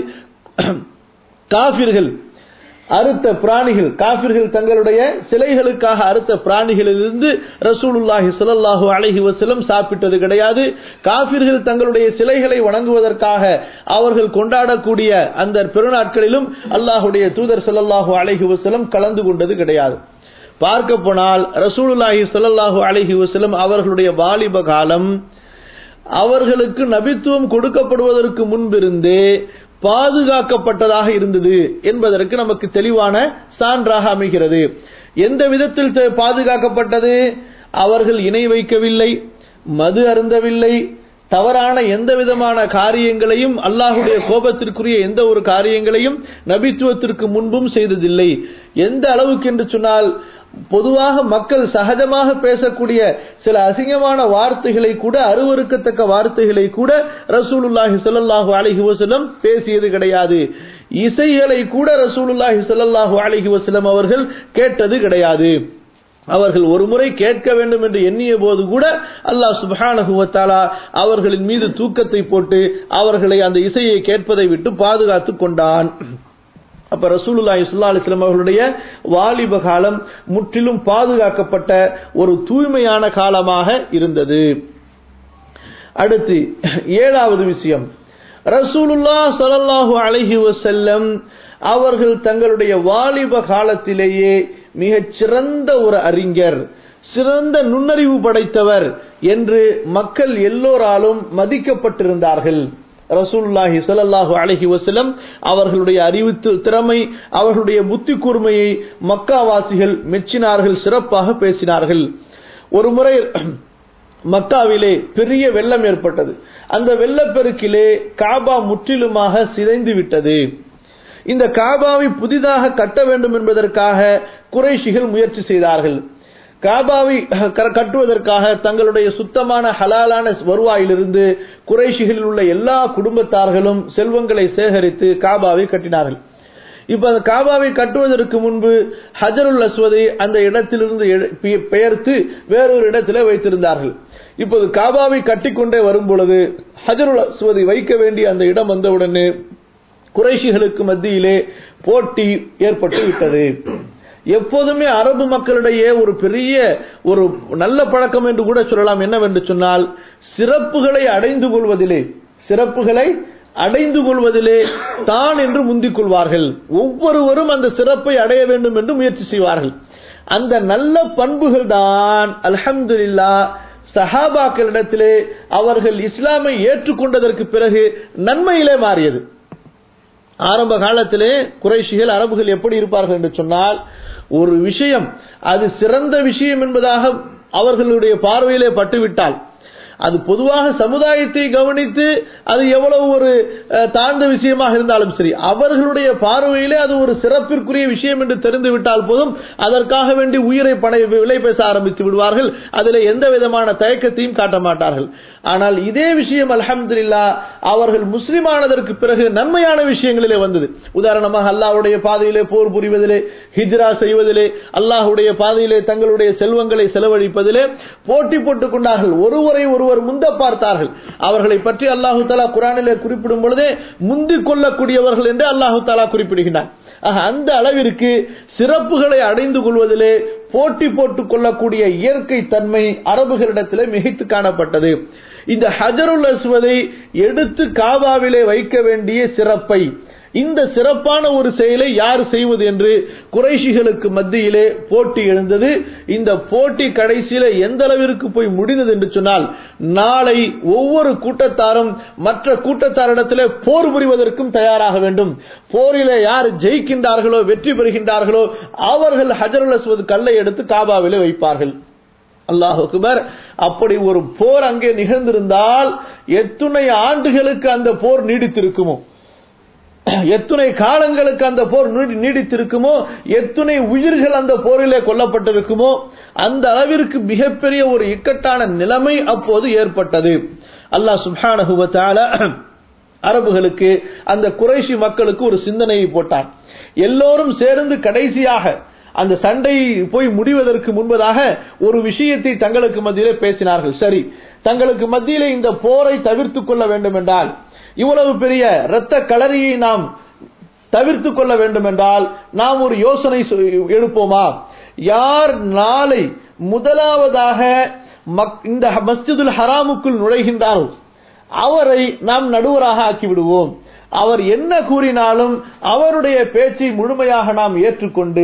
காபிர்கள் அறுத்த பிராணிகள் காபிர்கள் தங்களுடைய சிலைகளுக்காக அறுத்த பிராணிகளிலிருந்து ரசூலுல்லாஹி ஸல்லல்லாஹு அலைஹி வஸல்லம் சாப்பிட்டது கிடையாது காபிர்கள் தங்களுடைய சிலைகளை வணங்குவதற்காக அவர்கள் கொண்டாடக்கூடிய அந்த பெருநாட்களிலும் அல்லாஹுடைய தூதர் ஸல்லல்லாஹு அலைஹி வஸல்லம் கலந்து கொண்டது கிடையாது பார்க்க போனால் ரசூலுல்லாஹி ஸல்லல்லாஹு அலைஹி வஸல்லம் அவர்களுடைய வாலிப காலம் அவர்களுக்கு நபித்துவம் கொடுக்கப்படுவதற்கு முன்பிருந்தே பாதுகாக்கப்பட்டதாக இருந்தது என்பதற்கு நமக்கு தெளிவான சான்றாக அமைகிறது எந்த விதத்தில் பாதுகாக்கப்பட்டது அவர்கள் இணை வைக்கவில்லை மது அருந்தவில்லை தவறான எந்த விதமான காரியங்களையும் அல்லாஹுடைய கோபத்திற்குரிய எந்த ஒரு காரியங்களையும் நபித்துவத்திற்கு முன்பும் செய்ததில்லை எந்த அளவுக்கு என்று சொன்னால் பொதுவாக மக்கள் சகஜமாக பேசக்கூடிய சில அசிங்கமான வார்த்தைகளை கூட அருவறுக்கத்தக்க வார்த்தைகளை கூட ரசூலுல்லாஹி ஸல்லல்லாஹு அலைஹி வஸல்லம் பேசியது கிடையாது இசைகளை கூட ரசூலுல்லாஹி ஸல்லல்லாஹு அலைஹி வஸல்லம் அவர்கள் கேட்டது கிடையாது அவர்கள் ஒரு முறை கேட்க வேண்டும் என்று எண்ணிய போது கூட அல்லாஹ் சுபஹானஹுவத்தாலா அவர்களின் மீது தூக்கத்தை போட்டு அவர்களை அந்த இசையை கேட்பதை விட்டு பாதுகாத்து கொண்டான் அப்ப ரசூலுல்லா இஸ்லா அலிஸ்லாம் அவர்களுடைய வாலிப காலம் முற்றிலும் பாதுகாக்கப்பட்ட ஒரு தூய்மையான காலமாக இருந்தது அடுத்து ஏழாவது விஷயம் ரசூலுல்லா சலல்லாஹு அலஹி வசல்லம் அவர்கள் தங்களுடைய வாலிப காலத்திலேயே மிகச் சிறந்த ஒரு அறிஞர் சிறந்த நுண்ணறிவு படைத்தவர் என்று மக்கள் எல்லோராலும் மதிக்கப்பட்டிருந்தார்கள் ரசூலுல்லாஹி ஸல்லல்லாஹு அலைஹி வஸல்லம் அவர்களுடைய அறிவு திறமை அவர்களுடைய புத்தி கூர்மையை மக்காவாசிகள் மெச்சினார்கள் சிறப்பாக பேசினார்கள் ஒரு முறை மக்காவிலே பெரிய வெள்ளம் ஏற்பட்டது அந்த வெள்ளப்பெருக்கிலே காபா முற்றிலுமாக சிதைந்து விட்டது இந்த காபாவை புதிதாக கட்ட வேண்டும் என்பதற்காக குறைஷிகள் முயற்சி செய்தார்கள் காபாவை கட்டுவதற்காக தங்களுடைய சுத்தமான ஹலாலான வருவாயிலிருந்து குறைஷிகளில் உள்ள எல்லா குடும்பத்தார்களும் செல்வங்களை சேகரித்து காபாவை கட்டினார்கள் இப்ப அந்த காபாவை கட்டுவதற்கு முன்பு ஹஜருல் அஸ்வதை அந்த இடத்திலிருந்து பெயர்த்து வேறொரு இடத்திலே வைத்திருந்தார்கள் இப்போது காபாவை கட்டிக்கொண்டே வரும் பொழுது ஹஜருல் அஸ்வதை வைக்க வேண்டிய அந்த இடம் வந்தவுடனே குறைஷிகளுக்கு மத்தியிலே போட்டி ஏற்பட்டு விட்டது எப்போதுமே அரபு மக்களிடையே ஒரு பெரிய ஒரு நல்ல பழக்கம் என்று கூட சொல்லலாம் என்னவென்று சொன்னால் சிறப்புகளை அடைந்து கொள்வதிலே சிறப்புகளை அடைந்து கொள்வதிலே தான் என்று முந்திக் கொள்வார்கள் ஒவ்வொருவரும் அந்த சிறப்பை அடைய வேண்டும் என்று முயற்சி செய்வார்கள் அந்த நல்ல பண்புகள் தான் அல்ஹம்துல்லா சஹாபாக்களிடத்திலே அவர்கள் இஸ்லாமை ஏற்றுக்கொண்டதற்கு பிறகு நன்மையிலே மாறியது ஆரம்ப காலத்திலே குறைஷிகள் அரபுகள் எப்படி இருப்பார்கள் என்று சொன்னால் ஒரு விஷயம் அது சிறந்த விஷயம் என்பதாக அவர்களுடைய பார்வையிலே பட்டுவிட்டால் அது பொதுவாக சமுதாயத்தை கவனித்து அது எவ்வளவு ஒரு அஹ், தாழ்ந்த விஷயமாக இருந்தாலும் சரி அவர்களுடைய பார்வையிலே அது ஒரு சிறப்பிற்குரிய விஷயம் என்று தெரிந்து விட்டால் போதும் அதற்காக வேண்டி உயிரை படை விலை பேச ஆரம்பித்து விடுவார்கள் அதில் எந்த விதமான தயக்கத்தையும் காட்ட மாட்டார்கள் ஆனால் இதே விஷயம் அல்ஹம்துலில்லா அவர்கள் முஸ்லிமானதற்கு பிறகு நன்மையான விஷயங்களிலே வந்தது உதாரணமாக அல்லாஹ்வுடைய பாதையிலே போர் புரிவதிலே ஹிஜ்ரா செய்வதிலே அல்லாஹ்வுடைய பாதையிலே தங்களுடைய செல்வங்களை செலவழிப்பதிலே போட்டி போட்டுக் கொண்டார்கள் ஒருவரை ஒருவர் முந்த பார்த்தார்கள் அவர்களை பற்றி அல்லாஹு தாலா குரானிலே குறிப்பிடும் பொழுதே முந்திக் கொள்ளக்கூடியவர்கள் என்று அல்லாஹு தாலா குறிப்பிடுகிறார் ஆக, அந்த அளவிற்கு சிறப்புகளை அடைந்து கொள்வதிலே போட்டி போட்டுக் கொள்ளக்கூடிய இயற்கை தன்மை அரபுகளிடத்திலே மிகைத்து காணப்பட்டது இந்த ஹஜருல் அஸ்வதை எடுத்து காபாவிலே வைக்க வேண்டிய சிறப்பை இந்த சிறப்பான ஒரு செயலை யார் செய்வது என்று குறைஷிகளுக்கு மத்தியிலே போட்டி எழுந்தது இந்த போட்டி கடைசியில எந்த அளவிற்கு போய் முடிந்தது என்று சொன்னால் நாளை ஒவ்வொரு கூட்டத்தாரும் மற்ற கூட்டத்தாரிடத்திலே போர் புரிவதற்கும் தயாராக வேண்டும் போரிலே யார் ஜெயிக்கின்றார்களோ வெற்றி பெறுகின்றார்களோ அவர்கள் ஹஜருல் அஸ்வத் கல்லை எடுத்து காபாவிலே வைப்பார்கள் அல்லாஹ் அக்பர் அப்படி ஒரு போர் அங்கே நிகழ்ந்திருந்தால் எத்துணை ஆண்டுகளுக்கு அந்த போர் நீடித்திருக்குமோ எத்துணை காலங்களுக்கு அந்த போர் நீடி- நீடித்திருக்குமோ எத்துணை உயிர்கள் அந்த போரிலே கொல்லப்பட்டிருக்குமோ அந்த அளவிற்கு மிகப்பெரிய ஒரு இக்கட்டான நிலைமை அப்போது ஏற்பட்டது அல்லாஹ் சுப்ஹானஹு வ தஆலா அரபுகளுக்கு அந்த குறைஷி மக்களுக்கு ஒரு சிந்தனையை போட்டான் எல்லோரும் சேர்ந்து கடைசியாக அந்த சண்டை போய் முடிவதற்கு முன்பதாக ஒரு விஷயத்தை தங்களுக்கு மத்தியிலே பேசினார்கள் சரி தங்களுக்கு மத்தியிலே இந்த போரை தவிர்த்துக் கொள்ள வேண்டும் என்றால் இவ்வளவு பெரிய இரத்த களரியை நாம் தவிர்த்துக் கொள்ள வேண்டும் என்றால் நாம் ஒரு யோசனை சொ- எடுப்போமா யார் நாளை முதலாவதாக மக்- இந்த மஸ்ஜிதுல் ஹராமுக்குள் நுழைகின்றாரோ அவரை நாம் நடுவராக ஆக்கிவிடுவோம் அவர் என்ன கூறினாலும் அவருடைய பேச்சை முழுமையாக நாம் ஏற்றுக்கொண்டு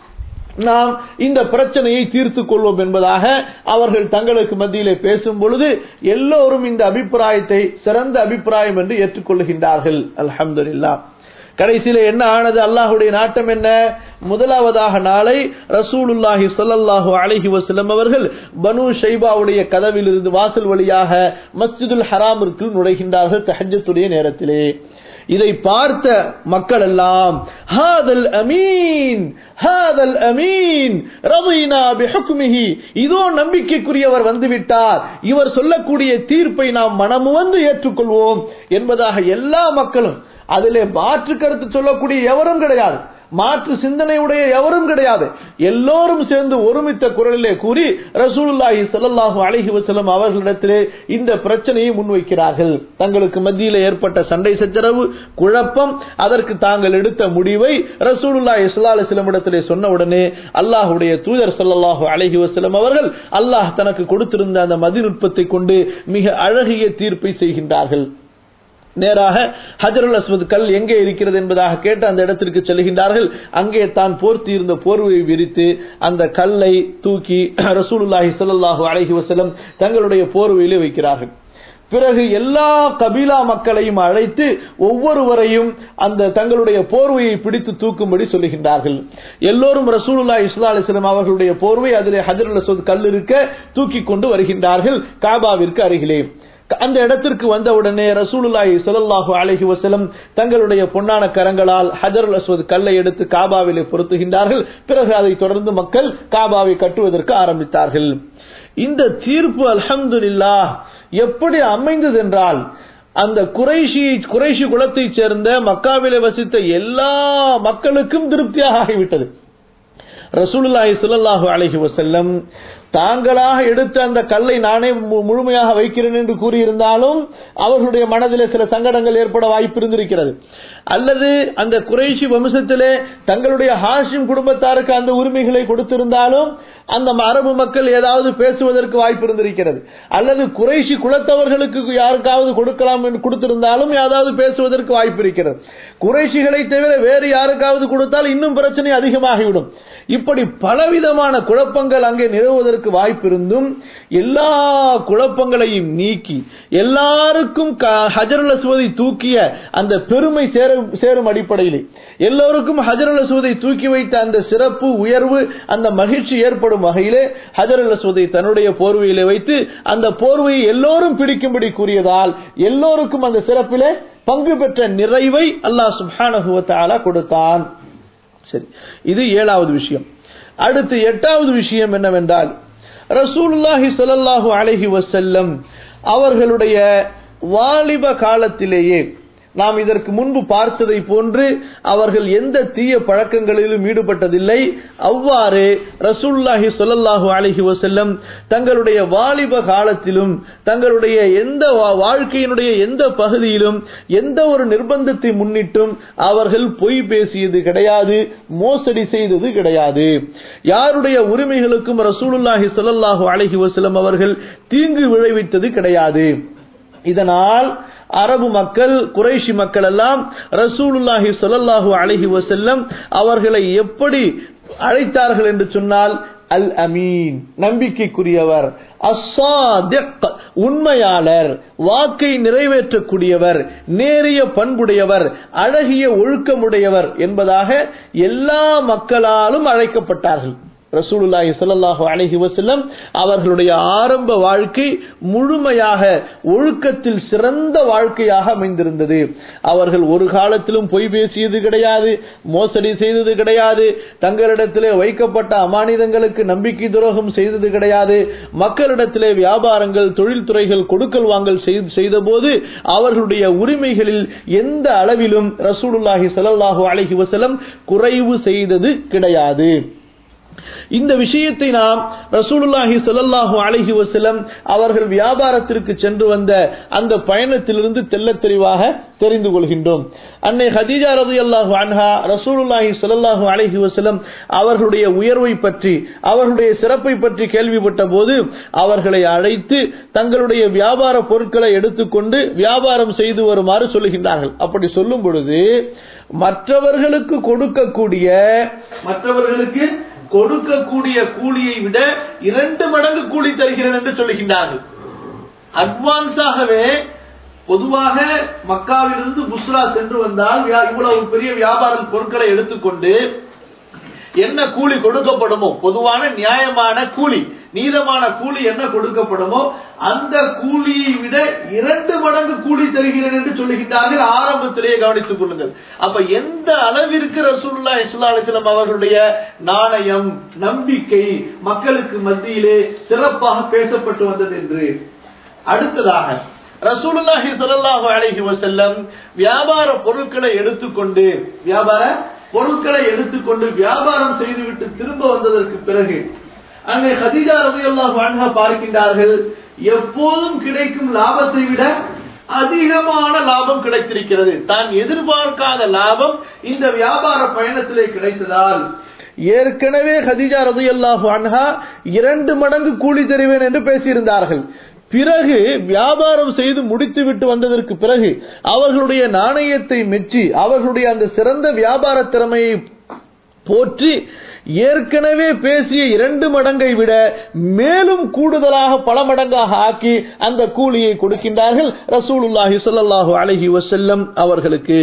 நாம் இந்த பிரச்சனையை தீர்த்துக் கொள்வோம் என்பதாக அவர்கள் தங்களுக்கு மத்தியிலே பேசும் பொழுது எல்லோரும் இந்த அபிப்பிராயத்தை சிறந்த அபிப்பிராயம் என்று ஏற்றுக்கொள்கின்றார்கள் அல்ஹம்துலில்லாஹ் கடைசியில என்ன ஆனது அல்லாஹுடைய நாட்டம் என்ன முதலாவதாக நாளை ரசூலுல்லாஹி ஸல்லல்லாஹு அலைஹி வஸல்லம் அவர்கள் பனு ஷைபாவுடைய கதவிலிருந்து வாசல் வழியாக மஸ்ஜிதுல் ஹராமிற்கு நுழைகின்றார்கள் தஹஜ்ஜத்துடைய நேரத்திலே இதை பார்த்த மக்கள் எல்லாம் ஹாதல் அமீன் ஹாதல் அமீன் ரவீனா பிஹுக்மிஹி இதோ நம்பிக்கைக்குரியவர் வந்துவிட்டார் இவர் சொல்லக்கூடிய தீர்ப்பை நாம் மனமுவந்து ஏற்றுக்கொள்வோம் என்பதாக எல்லா மக்களும் அதிலே மாற்று கருத்து சொல்லக்கூடிய எவரும் கிடையாது மாற்று சிந்தனையுடைய எவரும் கிடையாது எல்லோரும் சேர்ந்து ஒருமித்த குரலிலே கூறி ரசூலுல்லாஹி ஸல்லல்லாஹு அலைஹி வஸல்லம் அவர்களிடத்திலே இந்த பிரச்சனையை முன்வைக்கிறார்கள் தங்களுக்கு மத்தியில் ஏற்பட்ட சண்டை சச்சரவு குழப்பம் அதற்கு தாங்கள் எடுத்த முடிவை ரசூலுல்லாஹி ஸல்லல்லாஹு அலைஹி வஸல்லம் இடத்திலே சொன்ன உடனே அல்லாஹ்வுடைய தூதர் ஸல்லல்லாஹு அலைஹி வஸல்லம் அவர்கள் அல்லாஹ் தனக்கு கொடுத்திருந்த அந்த மதிநுட்பத்தை கொண்டு மிக அழகிய தீர்ப்பை செய்கின்றார்கள் நேராக ஹஜருல் அஸ்வத் கல் எங்கே இருக்கிறது என்பதாக கேட்டு அந்த இடத்திற்கு செல்கின்றார்கள் அங்கே தான் போர்த்தி இருந்த போர்வையை விரித்து அந்த கல்லை தூக்கி ரசூலுல்லாஹி ஸல்லல்லாஹு அலைஹி வஸல்லம் தங்களுடைய போர்வையிலே வைக்கிறார்கள் பிறகு எல்லா கபீலா மக்களையும் அழைத்து ஒவ்வொருவரையும் அந்த தங்களுடைய போர்வையை பிடித்து தூக்கும்படி சொல்லுகின்றார்கள் எல்லோரும் ரசூலுல்லா இஸ்லா அலிஸ்லாம் அவர்களுடைய போர்வை அதிலே ஹஜருல் அஸ்வத் கல் இருக்க தூக்கி கொண்டு வருகின்றார்கள் காபாவிற்கு அருகிலே அந்த இடத்திற்கு வந்தவுடனே ரசூலுல்லாஹி ஸல்லல்லாஹு அலைஹி வஸல்லம் தங்களுடைய பொன்னான கரங்களால் ஹஜருல் அஸ்வத் கல்லை எடுத்து காபாவிலே பொருத்துகின்றார்கள் பிறகு அதை தொடர்ந்து மக்கள் காபாவை கட்டுவதற்கு ஆரம்பித்தார்கள் இந்த தீர்ப்பு அல்ஹம்துலில்லாஹ் எப்படி அமைந்தது என்றால் அந்த குறைஷி குறைஷி குலத்தைச் சேர்ந்த மக்காவிலே வசித்த எல்லா மக்களுக்கும் திருப்தியாக ஆகிவிட்டது ரசூலுல்லாஹி ஸல்லல்லாஹு அலைஹி வஸல்லம் தாங்களாக எடுத்த அந்த கல்லை நானே மு- முழுமையாக வைக்கிறேன் என்று கூறியிருந்தாலும் அவர்களுடைய மனதிலே சில சங்கடங்கள் ஏற்பட வாய்ப்பு இருந்திருக்கிறது அல்லது அந்த குறைஷி வம்சத்திலே தங்களுடைய ஹாஷிம் குடும்பத்தாருக்கு அந்த உரிமைகளை கொடுத்திருந்தாலும் அந்த அரபு மக்கள் ஏதாவது பேசுவதற்கு வாய்ப்பு இருந்திருக்கிறது அல்லது குறைஷி குலத்தவர்களுக்கு யாருக்காவது கொடுக்கலாம் என்று கொடுத்திருந்தாலும் ஏதாவது பேசுவதற்கு வாய்ப்பு இருக்கிறது குறைஷிகளை தவிர வேறு யாருக்காவது கொடுத்தால் இன்னும் பிரச்சனை அதிகமாகிவிடும் இப்படி பலவிதமான குழப்பங்கள் அங்கே நிலவுவதற்கு வருவதற்கு வாய்ப்பு இருந்தும் எல்லா குழப்பங்களையும் நீக்கி எல்லாருக்கும் ஹஜருல் அஸ்வதை தூக்கிய அந்த பெருமை சேரும் அடிப்படையிலே எல்லோருக்கும் ஹஜருல் அஸ்வதை தூக்கி வைத்த அந்த சிறப்பு உயர்வு அந்த மகிழ்ச்சி ஏற்படும் வகையிலே ஹஜருல் அஸ்வதை தன்னுடைய போர்வையிலே வைத்து அந்த போர்வையை எல்லோரும் பிடிக்கும்படி கூறியதால் எல்லோருக்கும் அந்த சிறப்பிலே பங்கு பெற்ற நிறைவை அல்லாஹ் சுப்ஹானஹுவத்தாலா கொடுத்தான் சரி இது ஏழாவது விஷயம் அடுத்து எட்டாவது விஷயம் என்னவென்றால் ரசூலுல்லாஹி ஸல்லல்லாஹு அலைஹி வஸல்லம் அவர்களுடைய வாலிப காலத்திலேயே நாம் இதற்கு முன்பு பார்த்ததை போன்று அவர்கள் எந்த தீய பழக்கங்களிலும் ஈடுபட்டதில்லை அவ்வாறு ரசூல்லாஹி சொல்லல்லாஹு அலஹி வசல்லம் தங்களுடைய வாலிப காலத்திலும் தங்களுடைய எந்த வாழ்க்கையினுடைய எந்த பகுதியிலும் எந்த ஒரு நிர்பந்தத்தை முன்னிட்டும் அவர்கள் பொய் பேசியது கிடையாது மோசடி செய்தது கிடையாது யாருடைய உரிமைகளுக்கும் ரசூலுல்லாஹி சொல்லல்லாஹு அலஹி வசல்லம் அவர்கள் தீங்கு விளைவித்தது கிடையாது இதனால் அரபு மக்கள் குறைஷி மக்கள் எல்லாம் ரசூலுல்லாஹி சொல்லல்லாஹு அலஹி வசல்லம் அவர்களை எப்படி அழைத்தார்கள் என்று சொன்னால் அல் அமீன் நம்பிக்கைக்குரியவர் அசாதிக் உண்மையாளர் வாக்கை நிறைவேற்றக்கூடியவர் நேரிய பண்புடையவர் அழகிய ஒழுக்கமுடையவர் என்பதாக எல்லா மக்களாலும் அழைக்கப்பட்டார்கள் ரசூலுல்லாஹி ஸல்லல்லாஹு அலைஹி வஸல்லம் அவர்களுடைய ஆரம்ப வாழ்க்கை முழுமையாக ஒழுக்கத்தில் சிறந்த வாழ்க்கையாக அமைந்திருந்தது அவர்கள் ஒரு காலத்திலும் பொய் பேசியது கிடையாது மோசடி செய்தது கிடையாது தங்களிடத்திலே வைக்கப்பட்ட அமானிதங்களுக்கு நம்பிக்கை துரோகம் செய்தது கிடையாது மக்களிடத்திலே வியாபாரங்கள் தொழில்துறைகள் கொடுக்கல் வாங்கல் செய்த போது அவர்களுடைய உரிமைகளில் எந்த அளவிலும் ரசூலுல்லாஹி ஸல்லல்லாஹு அலைஹி வஸல்லம் குறைவு செய்தது கிடையாது இந்த விஷயத்தை நாம் ரசூலுல்லாஹி ஸல்லல்லாஹு அலைஹி வஸல்லம் அவர்கள் வியாபாரத்திற்கு சென்று வந்த அந்த பயணத்திலிருந்து தெள்ளத் தெளிவாக தெரிந்து கொள்கின்றோம் அன்னை ஹதீஜா ரலியல்லாஹு அன்ஹா ரசூலுல்லாஹி ஸல்லல்லாஹு அலைஹி வஸல்லம் அவர்களுடைய உயர்வை பற்றி அவர்களுடைய சிறப்பை பற்றி கேள்விப்பட்ட போது அவர்களை அழைத்து தங்களுடைய வியாபார பொருட்களை எடுத்துக்கொண்டு வியாபாரம் செய்து வருமாறு சொல்லுகின்றார்கள் அப்படி சொல்லும் பொழுது மற்றவர்களுக்கு கொடுக்கக்கூடிய மற்றவர்களுக்கு கொடுக்கக்கூடிய கூலியை விட இரண்டு மடங்கு கூலி தருகிறேன் என்று சொல்லுகின்றார்கள் அட்வான்ஸாகவே பொதுவாக மக்காவிலிருந்து புஸ்ரா சென்று வந்தால் இவ்வளவு பெரிய வியாபார பொருட்களை எடுத்துக்கொண்டு என்ன கூலி கொடுக்கப்படுமோ பொதுவான நியாயமான கூலி நீதமான கூலி என்ன கொடுக்கப்படுமோ அந்த கூலியை விட இரண்டு மடங்கு கூலி தருகிறேன் என்று சொல்லுகின்றார்கள் ஆரம்பத்திலேயே கவனித்துக் கொள்ளுங்கள் அப்ப எந்த அளவிற்கு ரசூல்லா இஸ்லா அலிஸ்லாம் அவர்களுடைய நாணயம் நம்பிக்கை மக்களுக்கு மத்தியிலே சிறப்பாக பேசப்பட்டு வந்தது என்று அடுத்ததாக ரசூலுல்லாஹி ஸல்லல்லாஹு அலைஹி வஸல்லம் வியாபார பொருட்களை எடுத்துக்கொண்டு வியாபார பொருட்களை எடுத்துக்கொண்டு வியாபாரம் செய்துவிட்டு திரும்ப வந்ததற்கு பிறகு அங்கே ஹதீஜா ரலியல்லாஹு அன்ஹா பார்க்கின்றார்கள் எப்போதும் கிடைக்கும் லாபத்தை விட அதிகமான லாபம் கிடைத்திருக்கிறது தான் எதிர்பார்க்காத லாபம் இந்த வியாபார பயணத்திலே கிடைத்ததால் ஏற்கனவே ஹதீஜா ரலியல்லாஹு அன்ஹா இரண்டு மடங்கு கூலி தருவேன் என்று பேசியிருந்தார்கள் பிறகு வியாபாரம் செய்து முடித்துவிட்டு வந்ததற்கு பிறகு அவர்களுடைய நாணயத்தை மெச்சி அவர்களுடைய அந்த சிறந்த வியாபார திறமையை போற்றி ஏற்கனவே பேசிய இரண்டு மடங்கை விட மேலும் கூடுதலாக பல மடங்காக ஆக்கி அந்த கூலியை கொடுக்கின்றார்கள் ரசூலுல்லாஹி ஸல்லல்லாஹு அலைஹி வஸல்லம் அவர்களுக்கு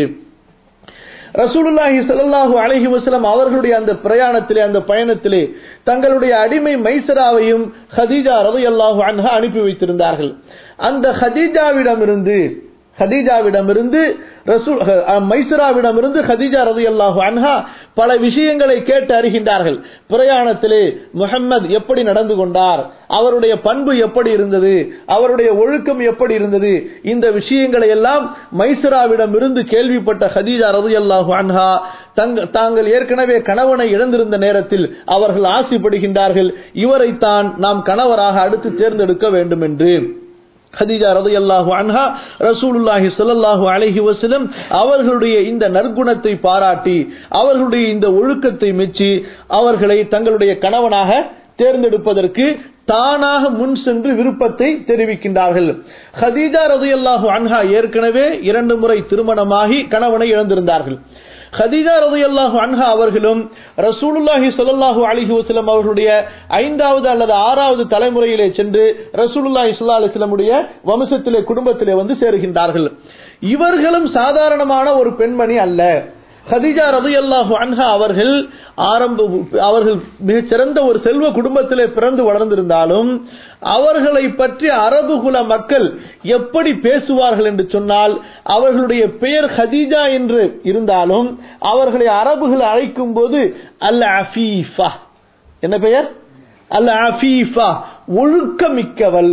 ரசூலுல்லாஹி ஸல்லல்லாஹு அலைஹி வஸல்லம் அவர்களுடைய அந்த பிரயாணத்திலே அந்த பயணத்திலே தங்களுடைய அடிமை மைசராவையும் ஹதீஜா ரலியல்லாஹு அன்ஹா அனுப்பி வைத்திருந்தார்கள் அந்த ஹதீஜாவிடமிருந்து ஹதீஜாவிடமிருந்து ரசூல் மைசராவிடமிருந்து ஹதீஜா ரதி அல்லாஹு அன்ஹா பல விஷயங்களை கேட்டு அறிகின்றார்கள் பிரயாணத்திலே முகம்மது எப்படி நடந்து கொண்டார் அவருடைய பண்பு எப்படி இருந்தது அவருடைய ஒழுக்கம் எப்படி இருந்தது இந்த விஷயங்களை எல்லாம் மைசராவிடம் இருந்து கேள்விப்பட்ட ஹதீஜா ரதி அல்லாஹு அன்ஹா தாங்கள் ஏற்கனவே கணவனை இழந்திருந்த நேரத்தில் அவர்கள் ஆசைப்படுகின்றார்கள் இவரைத்தான் நாம் கணவராக அடுத்து தேர்ந்தெடுக்க வேண்டும் என்று ஹதீஜா ரதையல்லாஹு அன்ஹா ரசூலுல்லாஹி ஸல்லல்லாஹு அலைஹி வஸல்லம் அவர்களுடைய இந்த நற்குணத்தை பாராட்டி அவர்களுடைய இந்த ஒழுக்கத்தை மெச்சி அவர்களை தங்களுடைய கணவனாக தேர்ந்தெடுப்பதற்கு தானாக முன் சென்று விருப்பத்தை தெரிவிக்கின்றார்கள் ஹதீஜா ரதையல்லாஹு அன்ஹா ஏற்கனவே இரண்டு முறை திருமணமாகி கணவனை இழந்திருந்தார்கள் ஹதீஜா ரலியல்லாஹு அன்ஹா அவர்களும் ரசூலுல்லாஹி ஸல்லல்லாஹு அலைஹி வஸல்லம் அவர்களுடைய ஐந்தாவது அல்லது ஆறாவது தலைமுறையிலே சென்று ரசூலுல்லாஹி ஸல்லல்லாஹு அலைஹி வஸல்லமுடைய வம்சத்திலே குடும்பத்திலே வந்து சேருகின்றார்கள் இவர்களும் சாதாரணமான ஒரு பெண்மணி அல்ல ஹதீஜா ரலியல்லாஹு அன்ஹா அவர்கள் ஆரம்ப அவர்கள் மிகச் சிறந்த ஒரு செல்வ குடும்பத்திலே பிறந்து வளர்ந்திருந்தாலும் அவர்களை பற்றி அரபு குல மக்கள் எப்படி பேசுவார்கள் என்று சொன்னால் அவர்களுடைய பெயர் ஹதீஜா என்று இருந்தாலும் அவர்களை அரபுகள் அழைக்கும் போது அல் அஃபீஃபா என்ன பெயர் அல் அஃபீஃபா ஒழுக்கமிக்கவள்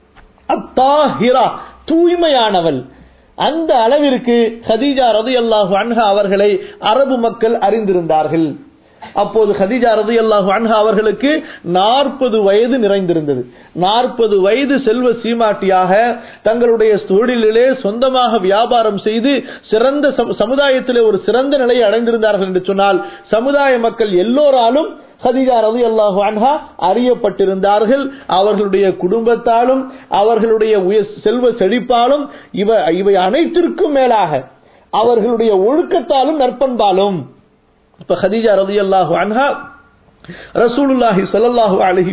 அத்தாஹிரா தூய்மையானவள் அந்த அளவிற்கு ஹதீஜா ரதியல்லாஹு அன்ஹா அவர்களை அரபு மக்கள் அறிந்திருந்தார்கள் அப்போது ஹதீஜா ரதியல்லாஹு அன்ஹா அவர்களுக்கு நாற்பது வயது நிறைந்திருந்தது நாற்பது வயது செல்வ சீமாட்டியாக தங்களுடைய தொழிலிலே சொந்தமாக வியாபாரம் செய்து சிறந்த சமு- சமுதாயத்திலே ஒரு சிறந்த நிலையை அடைந்திருந்தார்கள் என்று சொன்னால் சமுதாய மக்கள் எல்லோராலும் ஹதீஜா ரதி அல்லாஹு அன்ஹா அறியப்பட்டிருந்தார்கள் அவர்களுடைய குடும்பத்தாலும் அவர்களுடைய உயர் செல்வ செழிப்பாலும் இவ இவை அனைத்திற்கும் மேலாக அவர்களுடைய ஒழுக்கத்தாலும் நற்பண்பாலும் இப்ப ஹதீஜா ரதி அல்லாஹு அன்ஹா ரசூலுல்லாஹி ஸல்லல்லாஹு அலைஹி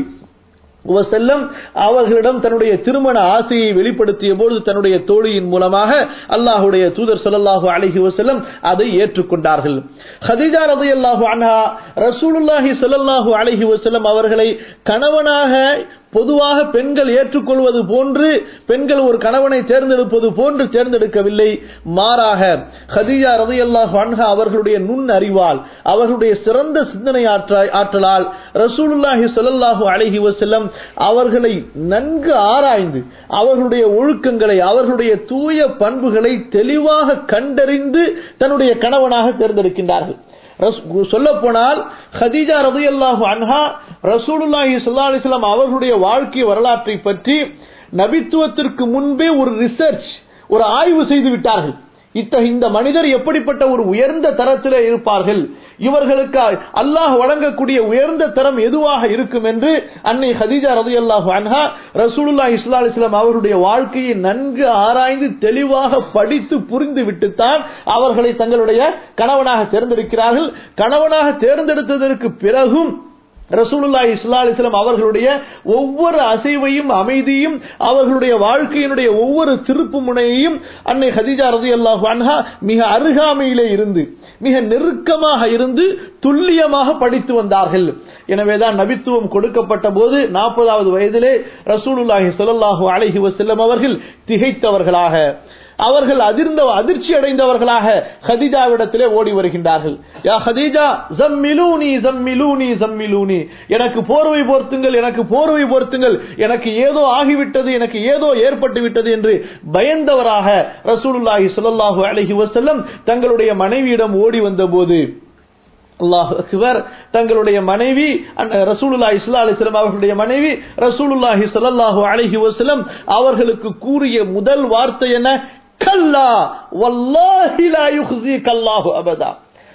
வசல்லம் அவர்களிடம் தன்னுடைய திருமண ஆசையை வெளிப்படுத்திய பொழுது தன்னுடைய தோழியின் மூலமாக அல்லாஹுடைய தூதர் ஸல்லல்லாஹு அலைஹி வஸல்லம் அதை ஏற்றுக்கொண்டார்கள் ஹதீஜா ரலியல்லாஹு அன்ஹா ரசூலுல்லாஹி ஸல்லல்லாஹு அலைஹி வஸல்லம் அவர்களை கணவனாக பொதுவாக பெண்கள் ஏற்றுக்கொள்வது போன்று பெண்கள் ஒரு கணவனை தேர்ந்தெடுப்பது போன்று தேர்ந்தெடுக்கவில்லை மாறாக ஹதீஜா ரதியல்லாஹு அன்ஹா அவர்களுடைய நுண் அறிவால் அவர்களுடைய சிறந்த சிந்தனை ஆற்ற- ஆற்றலால் ரசூலுல்லாஹி ஸல்லல்லாஹு அலைஹி வஸல்லம் அவர்களை நன்கு ஆராய்ந்து அவர்களுடைய ஒழுக்கங்களை அவர்களுடைய தூய பண்புகளை தெளிவாக கண்டறிந்து தன்னுடைய கணவனாக தேர்ந்தெடுக்கின்றார்கள் சொல்ல போனால் ஹதீஜா ரதியல்லாஹு அன்ஹா ரசூலுல்லாஹி ஸல்லல்லாஹு அலைஹி வஸல்லம் அவர்களுடைய வாழ்க்கை வரலாற்றை பற்றி நபித்துவத்திற்கு முன்பே ஒரு ரிசர்ச் ஒரு ஆய்வு செய்து விட்டார்கள் இத்தகைய இந்த மனிதர் எப்படிப்பட்ட ஒரு உயர்ந்த தரத்திலே இருப்பார்கள் இவர்களுக்கு அல்லாஹ் வழங்கக்கூடிய உயர்ந்த தரம் எதுவாக இருக்கும் என்று அன்னை ஹதீஜா ரதியல்லாஹு அன்ஹா ரசூலுல்லாஹி ஸல்லல்லாஹு அலைஹி வஸல்லம் அவருடைய வாழ்க்கையை நன்கு ஆராய்ந்து தெளிவாக படித்து புரிந்து விட்டுத்தான் அவர்களை தங்களுடைய கணவனாக தேர்ந்தெடுக்கிறார்கள் கணவனாக தேர்ந்தெடுத்ததற்கு பிறகும் ரசூலுல்லாஹி ஸல்லல்லாஹு அலைஹி வஸல்லம் அவர்களுடைய ஒவ்வொரு அசைவையும் அமைதியும் அவர்களுடைய வாழ்க்கையினுடைய ஒவ்வொரு திருப்பு முனையையும் அன்னை ஹதீஜா ரலியல்லாஹு அன்ஹா மிக அருகாமையிலே இருந்து மிக நெருக்கமாக இருந்து துல்லியமாக படித்து வந்தார்கள் எனவேதான் நபித்துவம் கொடுக்கப்பட்ட போது நாற்பதாவது வயதிலே ரசூலுல்லாஹி ஸல்லல்லாஹு அலைஹி வஸல்லம் அவர்கள் திகைத்தவர்களாக அவர்கள் அதிர்ந்த அதிர்ச்சி அடைந்தவர்களாக ஹதீஜாவிடத்திலே ஓடி வருகின்றார்கள் யா ஹதீஜா ஜம்மிலூனி ஜம்மிலூனி ஜம்மிலூனி எனக்கு போர்வை போர்த்துங்கள் எனக்கு போர்வை போர்த்துங்கள் எனக்கு ஏதோ ஆகிவிட்டது எனக்கு ஏதோ ஏற்பட்டு விட்டது என்று பயந்தவராக ரசூலுல்லாஹி ஸல்லல்லாஹு அலைஹி வஸல்லம் தங்களுடைய மனைவியிடம் ஓடி வந்தபோது அல்லாஹ் அக்பர் தங்களுடைய மனைவி ரசூலுல்லாஹி ஸல்லல்லாஹு அலைஹி வஸல்லம் அவர்களுடைய மனைவி ரசூலுல்லாஹி ஸல்லல்லாஹு அலைஹி வஸல்லம் அவர்களுக்கு கூறிய முதல் வார்த்தை என்ன கல்லா வல்லாஹி லா யுஹ்ஸிக அல்லாஹு அபதா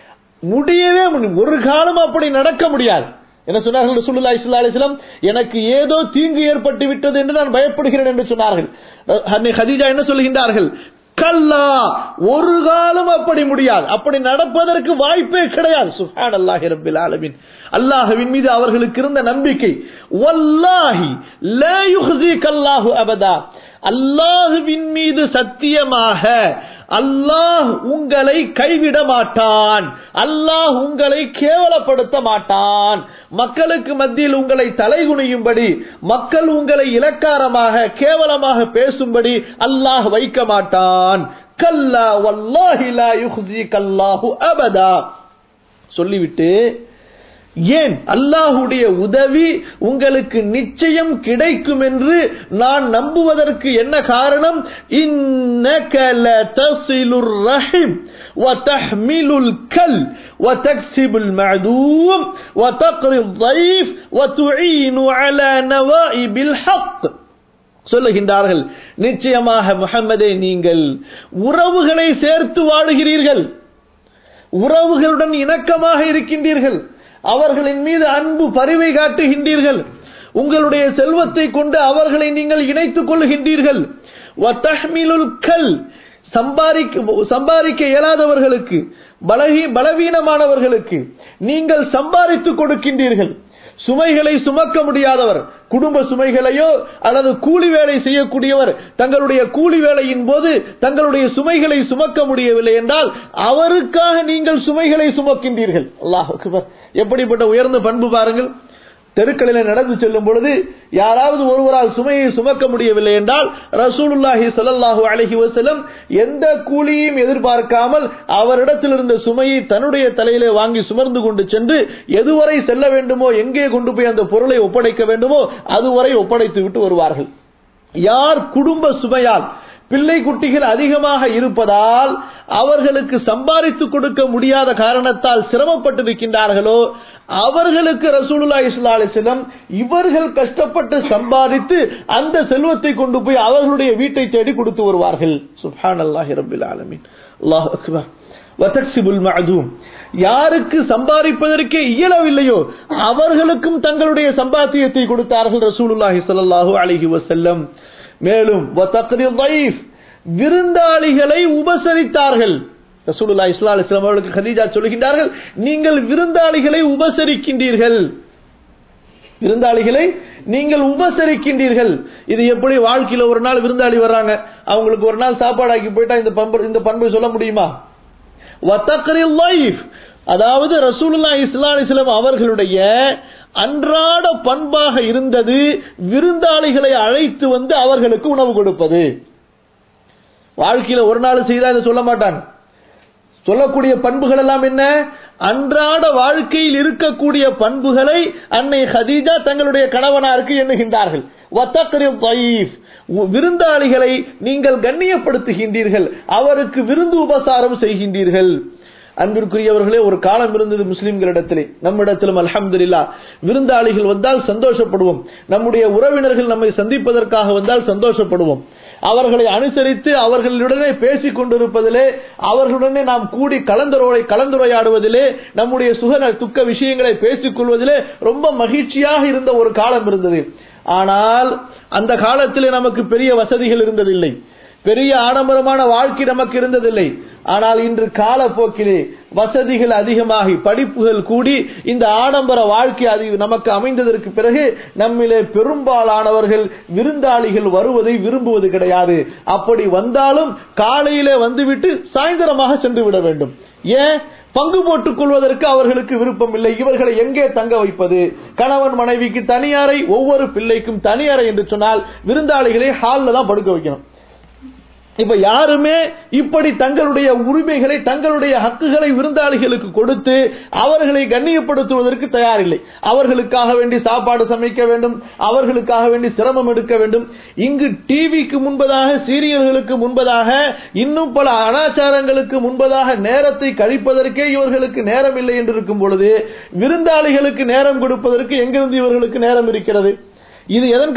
முடியவே முடியும் ஒரு காலம் அப்படி நடக்க முடியாது என்ன சொன்னார்கள் ரசூலுல்லாஹி ஸல்லல்லாஹு அலைஹி வஸல்லம் எனக்கு ஏதோ தீங்கு ஏற்பட்டு விட்டது என்று நான் பயப்படுகிறேன் என்று சொன்னார்கள் அன்னை ஹதீஜா என்ன சொல்கின்றார்கள் கல்லா ஒரு காலம் அப்படி முடியாது அப்படி நடப்பதற்கு வாய்ப்பே கிடையாது சுஹான் அல்லாஹி ரபில் ஆலமின் அல்லாஹுவின் மீது அவர்களுக்கு இருந்த நம்பிக்கை வல்லாஹி லா யுஹ்ஸிக அல்லாஹு அபதா அல்லாஹுவின் மீது சத்தியமாக அல்லாஹ் உங்களை கைவிட மாட்டான் அல்லாஹ் உங்களை கேவலப்படுத்த மாட்டான் மக்களுக்கு மத்தியில் உங்களை தலைகுனியும்படி மக்கள் உங்களை இலக்காரமாக கேவலமாக பேசும்படி அல்லாஹ் வைக்க மாட்டான் கல்லா வல்லாஹி லா யுஹ்ஸிக அல்லாஹு அபதா சொல்லிவிட்டு ஏன் அல்லாஹுடைய உதவி உங்களுக்கு நிச்சயம் கிடைக்கும் என்று நான் நம்புவதற்கு என்ன காரணம் இன்னக லதஸிலுர் ரஹிம் وتحمل الكل وتكسب المعدوم وتقري الضيف وتعين على نوائب الحق சொல்லுகின்றார்கள் நிச்சயமாக முகம்மதே நீங்கள் உறவுகளை சேர்த்து வாழுகிறீர்கள் உறவுகளுடன் இணக்கமாக இருக்கின்றீர்கள் அவர்களின் மீது அன்பு பரிவை காட்டுகின்றீர்கள் உங்களுடைய செல்வத்தை கொண்டு அவர்களை நீங்கள் இணைத்துக் கொள்கின்றீர்கள் கல் சம்பாதிக்க சம்பாதிக்க இயலாதவர்களுக்கு பலகி பலவீனமானவர்களுக்கு நீங்கள் சம்பாதித்து கொடுக்கின்றீர்கள் சுமைகளை சுமக்க முடியாதவர் குடும்ப சுமைகளையோ அல்லது கூலி வேலை செய்யக்கூடியவர் தங்களுடைய கூலி வேலையின் போது தங்களுடைய சுமைகளை சுமக்க முடியவில்லை என்றால் அவருக்காக நீங்கள் சுமைகளை சுமக்கின்றீர்கள் அல்லாஹ் எப்படிப்பட்ட உயர்ந்த பண்பு பாருங்கள் தெருக்களில் நடந்து செல்லும் பொழுது யாராவது ஒருவரால் சுமையை சுமக்க முடியவில்லை என்றால் ரசூலுல்லாஹி ஸல்லல்லாஹு அலைஹி வஸல்லம் எந்த கூலியையும் எதிர்பார்க்காமல் அவரிடத்தில் இருந்த சுமையை தன்னுடைய தலையிலே வாங்கி சுமர்ந்து கொண்டு சென்று எதுவரை செல்ல வேண்டுமோ எங்கே கொண்டு போய் அந்த பொருளை ஒப்படைக்க வேண்டுமோ அதுவரை ஒப்படைத்து விட்டு வருவார்கள் யார் குடும்ப சுமையால் பிள்ளை குட்டிகள் அதிகமாக இருப்பதால் அவர்களுக்கு சம்பாதித்து கொடுக்க முடியாத காரணத்தால் சிரமப்பட்டிருக்கின்றார்களோ அவர்களுக்கு ரசூலுல்லா இஸ்லா அலிஸ்லம் இவர்கள் கஷ்டப்பட்டு சம்பாதித்து அந்த செல்வத்தை கொண்டு போய் அவர்களுடைய வீட்டை தேடி கொடுத்து வருவார்கள் சுஹான் அல்லாஹி ரபில் ஆலமின் அல்லாஹ் அக்பர் வதக்சிபுல் மஅதூம் யாருக்கு சம்பாதிப்பதற்கே இயலவில்லையோ அவர்களுக்கும் தங்களுடைய சம்பாத்தியத்தை கொடுத்தார்கள் ரசூலுல்லாஹி ஸல்லல்லாஹு அலைஹி வஸல்லம் மேலும் விருந்தாளிகளை உபசரித்தார்கள் ரசூலுல்லா இஸ்லா அலிஸ்லாம் அவர்களுக்கு ஹதீஜா சொல்கின்றார்கள் நீங்கள் விருந்தாளிகளை உபசரிக்கின்றீர்கள் விருந்தாளிகளை நீங்கள் உபசரிக்கின்றீர்கள் இது எப்படி வாழ்க்கையில ஒரு நாள் விருந்தாளி வர்றாங்க அவங்களுக்கு ஒரு நாள் சாப்பாடு ஆக்கி போயிட்டா இந்த பண்பு இந்த பண்பை சொல்ல முடியுமா அதாவது ரசூலுல்லா இஸ்லா அலிஸ்லாம் அவர்களுடைய அன்றாட பண்பாக இருந்தது விருந்தாளிகளை அழைத்து வந்து அவர்களுக்கு உணவு கொடுப்பது வாழ்க்கையில ஒரு நாள் செய்தா இதை சொல்ல மாட்டாங்க சொல்லக்கூடிய பண்புகள் எல்லாம் என்ன அன்றாட வாழ்க்கையில் இருக்கக்கூடிய பண்புகளை அன்னை ஹதீஜா தங்களுடைய கணவனாருக்கு எண்ணுகின்றார்கள் விருந்தாளிகளை நீங்கள் கண்ணியப்படுத்துகின்றீர்கள் அவருக்கு விருந்து உபசாரம் செய்கின்றீர்கள் அன்பிற்குரியவர்களே ஒரு காலம் இருந்தது முஸ்லிம்களிடத்திலே நம்மிடத்திலும் அலமதுல்லா விருந்தாளிகள் வந்தால் சந்தோஷப்படுவோம் நம்முடைய உறவினர்கள் நம்மை சந்திப்பதற்காக வந்தால் சந்தோஷப்படுவோம் அவர்களை அனுசரித்து அவர்களுடனே பேசிக் கொண்டிருப்பதிலே அவர்களுடனே நாம் கூடி கலந்துரை கலந்துரையாடுவதிலே நம்முடைய சுக துக்க விஷயங்களை பேசிக் கொள்வதிலே ரொம்ப மகிழ்ச்சியாக இருந்த ஒரு காலம் இருந்தது ஆனால் அந்த காலத்திலே நமக்கு பெரிய வசதிகள் இருந்ததில்லை பெரிய ஆடம்பரமான வாழ்க்கை நமக்கு இருந்ததில்லை ஆனால் இன்று காலப்போக்கிலே வசதிகள் அதிகமாகி படிப்புகள் கூடி இந்த ஆடம்பர வாழ்க்கை அது நமக்கு அமைந்ததற்கு பிறகு நம்மிலே பெரும்பாலானவர்கள் விருந்தாளிகள் வருவதை விரும்புவது கிடையாது அப்படி வந்தாலும் காலையிலே வந்துவிட்டு சாயந்தரமாக சென்று விட வேண்டும் ஏன் பங்கு போட்டுக் கொள்வதற்கு அவர்களுக்கு விருப்பம் இல்லை இவர்களை எங்கே தங்க வைப்பது கணவன் மனைவிக்கு தனியாரை ஒவ்வொரு பிள்ளைக்கும் தனியாரை என்று சொன்னால் விருந்தாளிகளை ஹாலில் தான் படுக்க வைக்கணும் இப்ப யாருமே இப்படி தங்களுடைய உரிமைகளை தங்களுடைய ஹக்குகளை விருந்தாளிகளுக்கு கொடுத்து அவர்களை கண்ணியப்படுத்துவதற்கு தயாரில்லை அவர்களுக்காக வேண்டி சாப்பாடு சமைக்க வேண்டும் அவர்களுக்காக வேண்டி சிரமம் எடுக்க வேண்டும் இங்கு டிவிக்கு முன்பதாக சீரியல்களுக்கு முன்பதாக இன்னும் பல அனாச்சாரங்களுக்கு முன்பதாக நேரத்தை கழிப்பதற்கே இவர்களுக்கு நேரம் இல்லை என்று இருக்கும் பொழுது விருந்தாளிகளுக்கு நேரம் கொடுப்பதற்கு எங்கிருந்து இவர்களுக்கு நேரம் இருக்கிறது இது எதன்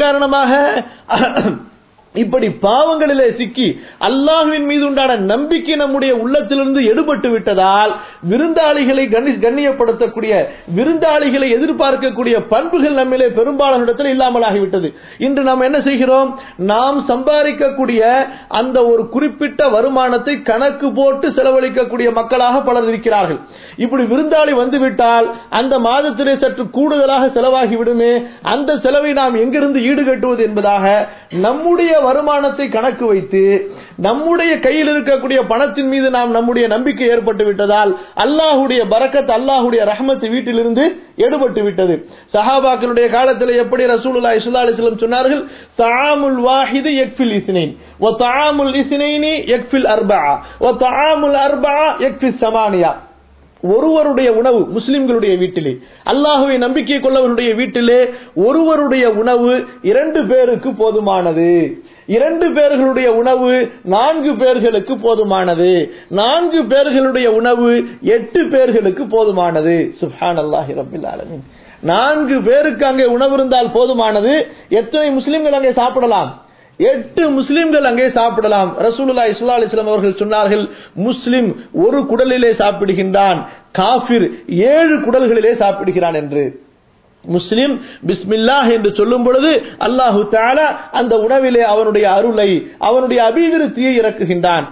காரணமாக இப்படி பாவங்களிலே சிக்கி அல்லாஹுவின் மீது உண்டான நம்பிக்கை நம்முடைய உள்ளத்திலிருந்து எடுபட்டு விட்டதால் விருந்தாளிகளை கண்ணியப்படுத்தக்கூடிய விருந்தாளிகளை எதிர்பார்க்கக்கூடிய பண்புகள் நம்மிலே பெரும்பாலானிடத்தில் இல்லாமலாகிவிட்டது இன்று நாம் என்ன செய்கிறோம் நாம் சம்பாதிக்கக்கூடிய அந்த ஒரு குறிப்பிட்ட வருமானத்தை கணக்கு போட்டு செலவழிக்கக்கூடிய மக்களாக பலர் இருக்கிறார்கள் இப்படி விருந்தாளி வந்துவிட்டால் அந்த மாதத்திலே சற்று கூடுதலாக செலவாகி விடுமே அந்த செலவை நாம் எங்கிருந்து ஈடுகட்டுவது என்பதாக நம்முடைய வருமானத்தை கணக்கு வைத்து நம்முடைய கையில் இருக்கக்கூடிய பணத்தின் மீது நாம் நம்முடைய நம்பிக்கை ஏற்பட்டு விட்டதால் அல்லாஹுடைய பரக்கத் அல்லாஹுடைய ரஹமத் வீட்டிலிருந்து எடுபட்டு விட்டது சஹாபாக்களுடைய காலத்தில் எப்படி ரசூலுல்லா இஸ்லா அலிஸ்லம் சொன்னார்கள் தாமுல் வாஹிது எக்ஃபில் இஸ்னைன் ஒ தாமுல் இஸ்னைனி எக்ஃபில் அர்பா ஒ தாமுல் அர்பா எக்ஃபில் சமானியா ஒருவருடைய உணவு முஸ்லிம்களுடைய வீட்டிலே அல்லாஹுவை நம்பிக்கை கொள்ளவனுடைய வீட்டிலே ஒருவருடைய உணவு இரண்டு பேருக்கு போதுமானது இரண்டு பேர்களுடைய உணவு நான்கு பேர்களுக்கு போதுமானது நான்கு பேர்களுடைய உணவு எட்டு பேர்களுக்கு போதுமானது சுஹான் அல்லாஹி ரபில் ஆலமின் நான்கு பேருக்கு அங்கே உணவு இருந்தால் போதுமானது எத்தனை முஸ்லிம்கள் அங்கே சாப்பிடலாம் எட்டு முஸ்லிம்கள் அங்கே சாப்பிடலாம் ரசூலுல்லா இஸ்லா அலிஸ்லாம் அவர்கள் சொன்னார்கள் முஸ்லிம் ஒரு குடலிலே சாப்பிடுகின்றான் காபிர் ஏழு குடல்களிலே சாப்பிடுகிறான் என்று முஸ்லிம் பிஸ்மில்லாஹ் என்று சொல்லும் பொழுது அல்லாஹு தாலா அந்த உணவிலே அவனுடைய அருளை அவனுடைய அபிவிருத்தியை இறக்குகின்றான்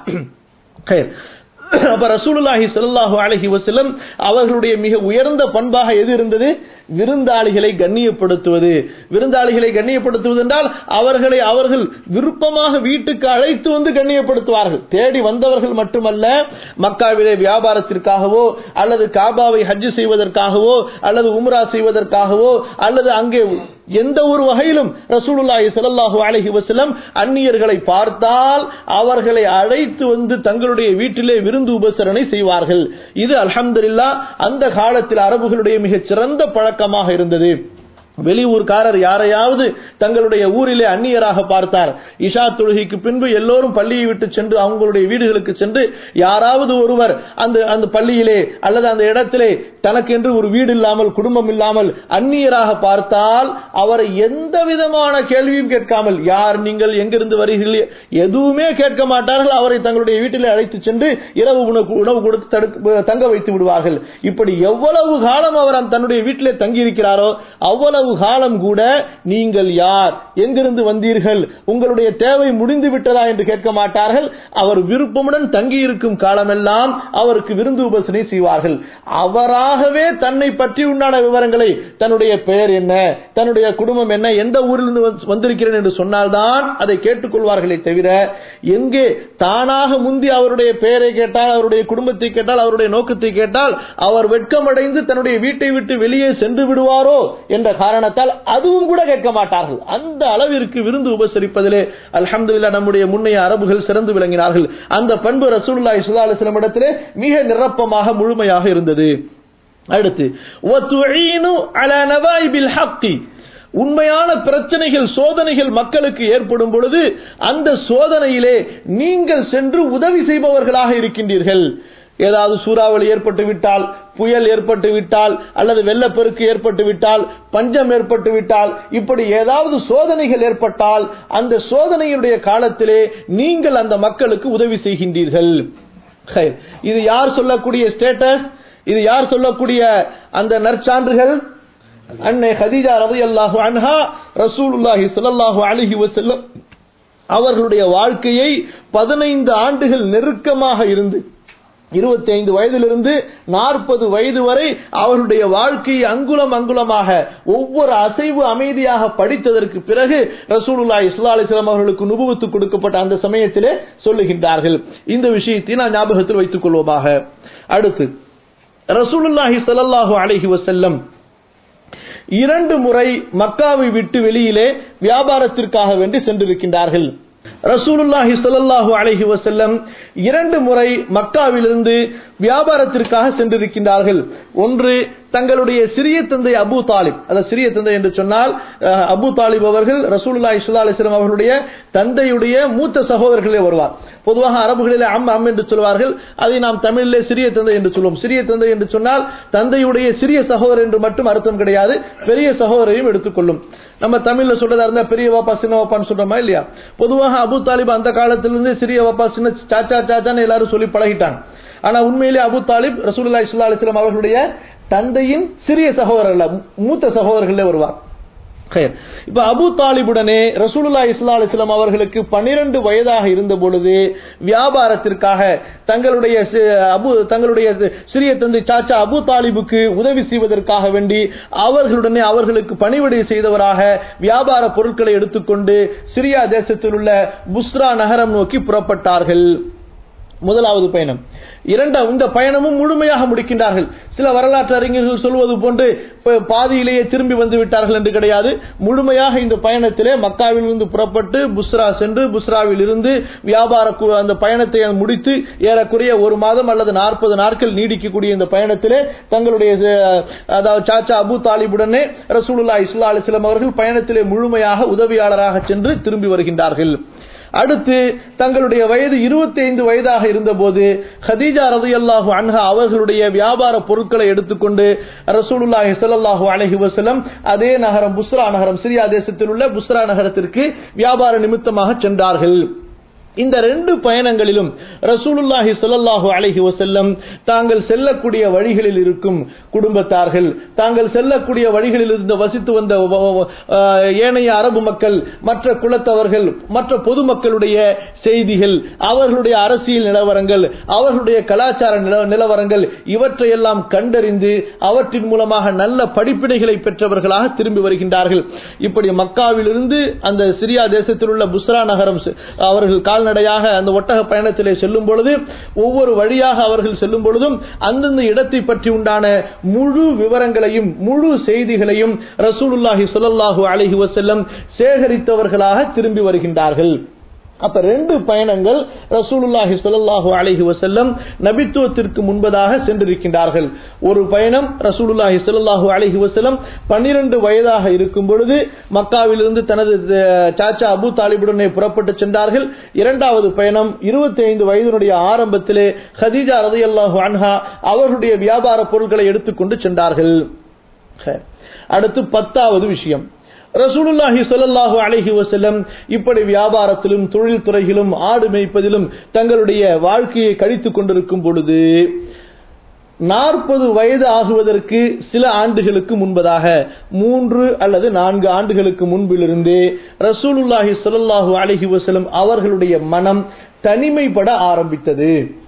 அப்ப ரசூலுல்லாஹி ஸல்லல்லாஹு அலைஹி வஸல்லம் அவர்களுடைய மிக உயர்ந்த பண்பாக எது இருந்தது விருந்தாளிகளை கண்ணியப்படுத்துவது விருந்தாளிகளை கண்ணியப்படுத்துவது என்றால் அவர்களை அவர்கள் விருப்பமாக வீட்டுக்கு அழைத்து வந்து கண்ணியப்படுத்துவார்கள் தேடி வந்தவர்கள் மட்டுமல்ல மக்காவிலே வியாபாரத்திற்காகவோ அல்லது காபாவை ஹஜ்ஜு செய்வதற்காகவோ அல்லது உம்ரா செய்வதற்காகவோ அல்லது அங்கே எந்த ஒரு வகையிலும் ரசூலுல்லாஹி ஸல்லல்லாஹு அலைஹி வஸல்லம் அந்நியர்களை பார்த்தால் அவர்களை அழைத்து வந்து தங்களுடைய வீட்டிலே விருந்து உபசரணை செய்வார்கள் இது அல்ஹம்துலில்லாஹ் அந்த காலத்தில் அரபுகளுடைய மிகச் சிறந்த பழக்கமாக இருந்தது வெளியூர்காரர் யாரையாவது தங்களுடைய ஊரிலே அந்நியராக பார்த்தார் இஷா தொழுகைக்கு பின்பு எல்லோரும் பள்ளியை விட்டு சென்று அவங்களுடைய வீடுகளுக்கு சென்று யாராவது ஒருவர் அந்த அந்த பள்ளியிலே அல்லது அந்த இடத்திலே தனக்கென்று ஒரு வீடு இல்லாமல் குடும்பம் இல்லாமல் அந்நியராக பார்த்தால் அவரை எந்த விதமான கேள்வியும் கேட்காமல் யார் நீங்கள் எங்கிருந்து வருகிறீர்கள் எதுவுமே கேட்க மாட்டார்கள் அவரை தங்களுடைய வீட்டிலே அழைத்து சென்று இரவு உணவு உணவு கொடுத்து தடுக்க தங்க வைத்து விடுவார்கள் இப்படி எவ்வளவு காலம் அவர் தன்னுடைய வீட்டிலே தங்கியிருக்கிறாரோ அவ்வளவு காலம் கூட நீங்கள் யார் எங்கிருந்து வந்தீர்கள் உங்களுடைய தேவை முடிந்து விட்டதா என்று கேட்க மாட்டார்கள் அவர் விருப்பமுடன் தங்கியிருக்கும் காலமெல்லாம் அவருக்கு விருந்து உபசனை செய்வார்கள் அவராகவே தன்னை பற்றி உண்டான விவரங்களை தன்னுடைய பெயர் என்ன தன்னுடைய குடும்பம் என்ன எந்த ஊரிலிருந்து வந்திருக்கிறேன் என்று சொன்னால்தான் அதை கேட்டுக்கொள்வார்களே தவிர எங்கே தானாக முந்தி அவருடைய பெயரை கேட்டால் அவருடைய குடும்பத்தை கேட்டால் அவருடைய நோக்கத்தை கேட்டால் அவர் வெட்கமடைந்து தன்னுடைய வீட்டை விட்டு வெளியே சென்று விடுவாரோ என்ற காரணத்தால் அதுவும் கூட கேட்க மாட்டார்கள் அந்த அளவிற்கு விருந்து உபசரிப்பதிலே அல்ஹம்துல்லா நம்முடைய முன்னைய அரபுகள் சிறந்து விளங்கினார்கள் அந்த பண்பு ரசூலுல்லாஹி ஸல்லல்லாஹு அலைஹி வஸல்லம் இடத்திலே மிக நிரப்பமாக முழுமையாக இருந்தது அடுத்து வத்துஈனு அலா நவாயிபில் ஹக்கி உண்மையான பிரச்சனைகள் சோதனைகள் மக்களுக்கு ஏற்படும் பொழுது அந்த சோதனையிலே நீங்கள் சென்று உதவி செய்பவர்களாக இருக்கின்றீர்கள் ஏதாவது சூறாவளி ஏற்பட்டு விட்டால் புயல் ஏற்பட்டு விட்டால் அல்லது வெள்ளப்பெருக்கு ஏற்பட்டு விட்டால் பஞ்சம் ஏற்பட்டு விட்டால் இப்படி ஏதாவது சோதனைகள் ஏற்பட்டால் அந்த சோதனையுடைய காலத்திலே நீங்கள் அந்த மக்களுக்கு உதவி செய்கின்றீர்கள் இது யார் சொல்லக்கூடிய ஸ்டேட்டஸ் இது யார் சொல்லக்கூடிய அந்த நற்சான்றுகள் அன்னை ஹதீஜா ரவி அல்லாஹு அன்ஹா ரசூலுல்லாஹி ஸல்லல்லாஹு அலைஹி வஸல்லம் அவர்களுடைய வாழ்க்கையை பதினைந்து ஆண்டுகள் நெருக்கமாக இருந்து இருபத்தி ஐந்து வயதிலிருந்து நாற்பது வயது வரை அவருடைய வாழ்க்கையை அங்குலம் அங்குலமாக ஒவ்வொரு அசைவு அமைதியாக படித்ததற்கு பிறகு ரசூலுல்லா இஸ்லா அலிஸ்லாம் அவர்களுக்கு நுபுவத்து கொடுக்கப்பட்ட அந்த சமயத்திலே சொல்லுகின்றார்கள் இந்த விஷயத்தை நான் ஞாபகத்தில் வைத்துக் கொள்வோமாக அடுத்து ரசூலுல்லாஹி ஸல்லல்லாஹு அலைஹி வஸல்லம் இரண்டு முறை மக்காவை விட்டு வெளியிலே வியாபாரத்திற்காக வேண்டி சென்றிருக்கின்றார்கள் ரசூலுல்லாஹி ஸல்லல்லாஹு அலைஹி வஸல்லம் இரண்டு முறை மக்காவிலிருந்து வியாபாரத்திற்காக சென்றிருக்கின்றார்கள் ஒன்று தங்களுடைய சிறிய தந்தை அபு தாலிப் அதாவது சிறிய தந்தை என்று சொன்னால் அபு தாலிப் அவர்கள் ரசூலுல்லாஹி ஸல்லல்லாஹு அலைஹி வஸல்லம் அவர்களுடைய தந்தையுடைய மூத்த சகோதரர்களே வருவார் பொதுவாக அரபுகளிலே அம் அம் என்று சொல்வார்கள் அதை நாம் தமிழிலே சிறிய தந்தை என்று சொல்லுவோம் சிறிய தந்தை என்று சொன்னால் தந்தையுடைய சிறிய சகோதரர் என்று மட்டும் அர்த்தம் கிடையாது பெரிய சகோதரையும் எடுத்துக்கொள்ளும் நம்ம தமிழ்ல சொல்றதா இருந்தா பெரிய வாப்பா சின்ன வாப்பான்னு சொல்றோமா இல்லையா பொதுவாக அபு தாலிப் அந்த காலத்திலிருந்து சிறிய வாப்பா சின்ன சாச்சா சாச்சான்னு எல்லாரும் சொல்லி பழகிட்டாங்க ஆனா உண்மையிலே அபு தாலிப் ரசூலுல்லா இஸ்லா அலிஸ்லாம் அவர்களுடைய தந்தையின் சிறிய சகோதரர்கள் மூத்த சகோதரர்களே வருவார் இப்ப அபு தாலிபுடனே ரசூலுல்லா இஸ்லா அலிஸ்லாம் அவர்களுக்கு பன்னிரண்டு வயதாக இருந்த பொழுது வியாபாரத்திற்காக தங்களுடைய அபு தங்களுடைய சிறிய தந்தை சாச்சா அபு தாலிபுக்கு உதவி செய்வதற்காக வேண்டி அவர்களுடனே அவர்களுக்கு பணிவிடை செய்தவராக வியாபார பொருட்களை எடுத்துக்கொண்டு சிரியா தேசத்தில் உள்ள புஸ்ரா நகரம் நோக்கி புறப்பட்டார்கள் முதலாவது பயணம் இரண்டாம் இந்த பயணமும் முழுமையாக முடிக்கின்றார்கள் சில வரலாற்று அறிஞர்கள் சொல்வது போன்று பாதியிலேயே திரும்பி வந்து விட்டார்கள் என்று கிடையாது முழுமையாக இந்த பயணத்திலே மக்காவில் இருந்து புறப்பட்டு புஸ்ரா சென்று புஸ்ராவில் இருந்து வியாபார அந்த பயணத்தை முடித்து ஏறக்குறைய ஒரு மாதம் அல்லது நாற்பது நாட்கள் நீடிக்கக்கூடிய இந்த பயணத்திலே தங்களுடைய அதாவது சாச்சா அபு தாலிபுடனே ரசூலுல்லா இஸ்லா அலிஸ்லாம் அவர்கள் பயணத்திலே முழுமையாக உதவியாளராக சென்று திரும்பி வருகின்றார்கள் அடுத்து தங்களுடைய வயது இருபத்தி ஐந்து வயதாக இருந்தபோது ஹதீஜா ரதி அல்லாஹு அன்ஹா அவர்களுடைய வியாபார பொருட்களை எடுத்துக்கொண்டு ரசூலுல்லாஹி ஸல்லல்லாஹு அலைஹி வஸல்லம் அதே நகரம் புஸ்ரா நகரம் சிரியா தேசத்தில் உள்ள புஸ்ரா நகரத்திற்கு வியாபார நிமித்தமாக சென்றார்கள் இந்த ரெண்டு பயணங்களிலும் ரசூலுல்லாஹி ஸல்லல்லாஹு அலைஹி வஸல்லம் தாங்கள் செல்லக்கூடிய வழிகளில் இருக்கும் குடும்பத்தார்கள் தாங்கள் செல்லக்கூடிய வழிகளில் இருந்து வசித்து வந்த வ- வ- ஆஹ் ஏனைய அரபு மக்கள் மற்ற குலத்தவர்கள் மற்ற பொதுமக்களுடைய செய்திகள் அவர்களுடைய அரசியல் நிலவரங்கள் அவர்களுடைய கலாச்சார நில- நிலவரங்கள் இவற்றையெல்லாம் கண்டறிந்து அவற்றின் மூலமாக நல்ல படிப்பினைகளை பெற்றவர்களாக திரும்பி வருகின்றார்கள் இப்படி மக்காவிலிருந்து அந்த சிரியா தேசத்தில் உள்ள புஸ்ரா நகரம் செ- அவர்கள் கால்நடையாக அந்த ஒட்டக பயணத்திலே செல்லும் பொழுது ஒவ்வொரு வழியாக அவர்கள் செல்லும் பொழுதும் அந்தந்த இடத்தை பற்றி உண்டான முழு விவரங்களையும் முழு செய்திகளையும் ரசூலுல்லாஹி ஸல்லல்லாஹு அலைஹி வஸல்லம் சேகரித்தவர்களாக திரும்பி வருகின்றார்கள் அப்ப ரெண்டு பயணங்கள் ரசூலுல்லாஹி ஸல்லல்லாஹு அலைஹி வஸல்லம் நபித்துவத்திற்கு முன்பதாக சென்றிருக்கின்றார்கள் ஒரு பயணம் ரசூலுல்லாஹி ஸல்லல்லாஹு அலைஹி வஸல்லம் 12 வயதாக இருக்கும் பொழுது மக்காவிலிருந்து தனது அஹ், சாச்சா அபூ தாலிபுடனே புறப்பட்டு சென்றார்கள் இரண்டாவது பயணம் 25 வயதினுடைய ஆரம்பத்திலே ஹதீஜா ரலியல்லாஹு அன்ஹா அவர்களுடைய வியாபார பொருட்களை எடுத்துக்கொண்டு சென்றார்கள் சரி. அடுத்து பத்தாவது விஷயம் ரசூலுல்லாஹி ஸல்லல்லாஹு அலைஹி வஸல்லம் இப்படி வியாபாரத்திலும் தொழில் துறையிலும் ஆடு மேய்ப்பதிலும் தங்களுடைய வாழ்க்கையை கழித்துக் கொண்டிருக்கும் பொழுது நாற்பது வயது ஆகுவதற்கு சில ஆண்டுகளுக்கு முன்பதாக மூன்று அல்லது நான்கு ஆண்டுகளுக்கு முன்பிலிருந்தே ரசூலுல்லாஹி ஸல்லல்லாஹு அலைஹி வஸல்லம் அவர்களுடைய மனம் தனிமைப்பட ஆரம்பித்தது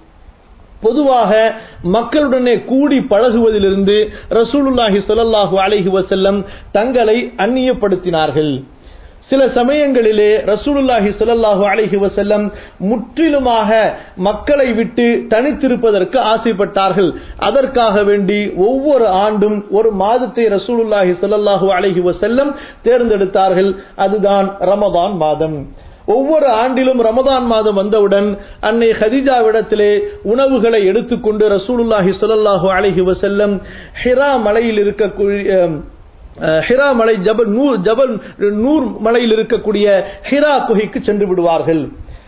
பொதுவாக மக்களுடனே கூடி பழகுவதிலிருந்து ரசூலுல்லாஹி ஸல்லல்லாஹு அலைஹி வஸல்லம் தங்களை அந்நியப்படுத்தினார்கள் சில சமயங்களிலே ரசூலுல்லாஹி ஸல்லல்லாஹு அலைஹி வஸல்லம் முற்றிலுமாக மக்களை விட்டு தனித்திருப்பதற்கு ஆசைப்பட்டார்கள் அதற்காக வேண்டி ஒவ்வொரு ஆண்டும் ஒரு மாதத்தை ரசூலுல்லாஹி ஸல்லல்லாஹு அலைஹி வஸல்லம் தேர்ந்தெடுத்தார்கள் அதுதான் ரமதான் மாதம் ஒவ்வொரு ஆண்டிலும் ரமதான் மாதம் வந்தவுடன் அன்னை ஹதிஜாவிடத்திலே உணவுகளை எடுத்துக்கொண்டு ரசூலுல்லாஹி ஸல்லல்லாஹு அலைஹி வஸல்லம் ஹிரா மலையில் இருக்கக்கூடிய அஹ், ஹிரா மலை ஜபல் நூர் ஜபல் நூர் மலையில் இருக்கக்கூடிய ஹிரா குகைக்கு சென்று விடுவார்கள்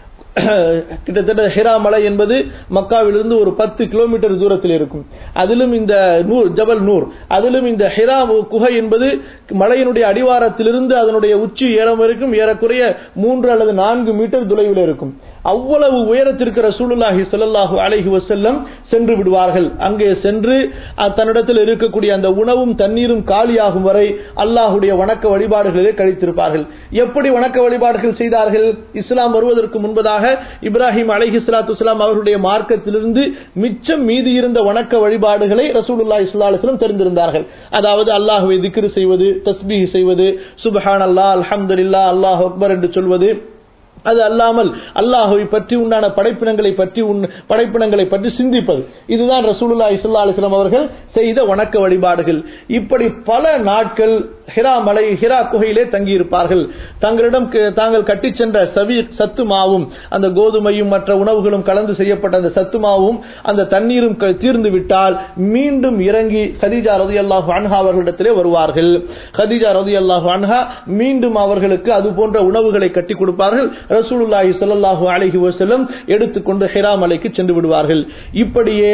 கிட்டத்தட்ட ஹிரா மலை என்பது மக்காவிலிருந்து ஒரு பத்து கிலோமீட்டர் தூரத்தில் இருக்கும் அதிலும் இந்த நூர் ஜபல் நூர் அதிலும் இந்த ஹிரா குகை என்பது மலையினுடைய அடிவாரத்திலிருந்து அதனுடைய உச்சி ஏறம் வரைக்கும் ஏறக்குறைய மூன்று அல்லது நான்கு மீட்டர் தொலைவில் இருக்கும் அவ்வளவு உயரத்திற்கு ரசூலுல்லாஹி ஸல்லல்லாஹு அலைஹி வஸல்லம் சென்று விடுவார்கள் அங்கே சென்று அஹ், தன்னிடத்தில் இருக்கக்கூடிய அந்த உணவும் தண்ணீரும் காலியாகும் வரை அல்லாஹுடைய வணக்க வழிபாடுகளிலே கழித்திருப்பார்கள் எப்படி வணக்க வழிபாடுகள் செய்தார்கள் இஸ்லாம் வருவதற்கு முன்பதாக இப்ராஹிம் அலைஹி ஸலாத்து வஸலாம் அவர்களுடைய மார்க்கத்திலிருந்து மிச்சம் மீதி இருந்த வணக்க வழிபாடுகளை ரசூலுல்லாஹி ஸல்லல்லாஹு அலைஹி வஸல்லம் தெரிந்திருந்தார்கள் அதாவது அல்லாஹ்வை திக்ர் செய்வது தஸ்பீஹ் செய்வது சுப்ஹானல்லாஹ் அல்ஹம்துலில்லாஹ் அல்லாஹ் அக்பர் என்று சொல்வது அது அல்லாமல் அல்லாஹுவை பற்றி உண்டான படைப்பினங்களை பற்றி உன்- படைப்பினங்களை பற்றி சிந்திப்பது இதுதான் ரசூலுல்லாஹி ஸல்லல்லாஹு அலைஹி வஸல்லம் அவர்கள் செய்த வணக்க வழிபாடுகள் இப்படி பல நாட்கள் ஹிரா மலை ஹிரா குகையிலே தங்கியிருப்பார்கள் தங்களிடம் க- தாங்கள் கட்டிச் சென்ற சவி சத்து மாவும் அந்த கோதுமையும் மற்ற உணவுகளும் கலந்து செய்யப்பட்ட அந்த சத்து மாவும் அந்த தண்ணீரும் க- தீர்ந்து விட்டால் மீண்டும் இறங்கி ஹதீஜா ரதியல்லாஹு அன்ஹா அவர்களிடத்திலே வருவார்கள் ஹதீஜா ரதியல்லாஹு அன்ஹா மீண்டும் அவர்களுக்கு அது போன்ற உணவுகளை கட்டி கொடுப்பார்கள் ரசூலுல்லாஹி ஸல்லல்லாஹு அலைஹி வஸல்லம் எடுத்துக்கொண்டு ஹிரா மலைக்கு சென்று விடுவார்கள் இப்படியே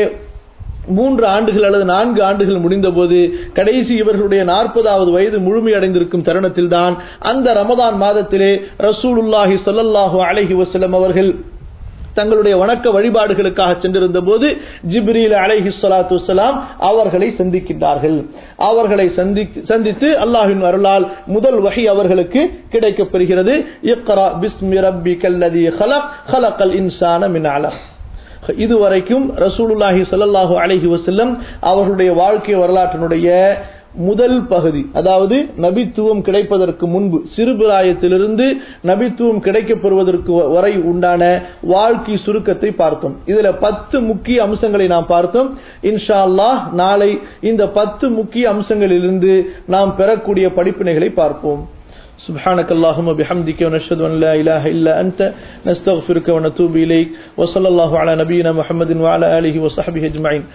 மூன்று ஆண்டுகள் அல்லது நான்கு ஆண்டுகள் முடிந்தபோது கடைசி இவர்களுடைய நாற்பதாவது வயது முழுமையடைந்திருக்கும் தருணத்தில் தான் அந்த ரமதான் மாதத்திலே ரசூலுல்லாஹி ஸல்லல்லாஹு அலைஹி வஸல்லம் அவர்கள் தங்களுடைய வணக்க வழிபாடுகளுக்காக சென்றிருந்த போது ஜிப்ரீல் அலைஹி ஸலாத்து வஸலாம் அவர்களை சந்திக்கின்றார்கள் அவர்களை சந்தித்து சந்தித்து அல்லாஹ்வின் அருளால் முதல் வஹி அவர்களுக்கு கிடைக்கப் பெறுகிறது இக்ரா பிஸ்மி ரப்பிக்கல்லதி خلق خلق الانسان من علق இதுவரைக்கும் ரசூலுல்லாஹி ஸல்லல்லாஹு அலைஹி வஸல்லம் அவர்களுடைய வாழ்க்கை வரலாற்றினுடைய முதல் பகுதி அதாவது நபித்துவம் கிடைப்பதற்கு முன்பு சிறுபிராயத்திலிருந்து நபித்துவம் கிடைக்கப் பெறுவதற்கு வ- வரை உண்டான வாழ்க்கை சுருக்கத்தை பார்த்தோம் இதுல பத்து முக்கிய அம்சங்களை நாம் பார்த்தோம் இன்ஷா அல்லாஹ் நாளை இந்த பத்து முக்கிய அம்சங்களிலிருந்து நாம் பெறக்கூடிய படிப்பினைகளை பார்ப்போம் سبحانك اللهم بحمدك ونشهد أن لا إله إلا أنت نستغفرك ونتوب إليك وصلى الله على نبينا محمد وعلى آله وصحبه أجمعين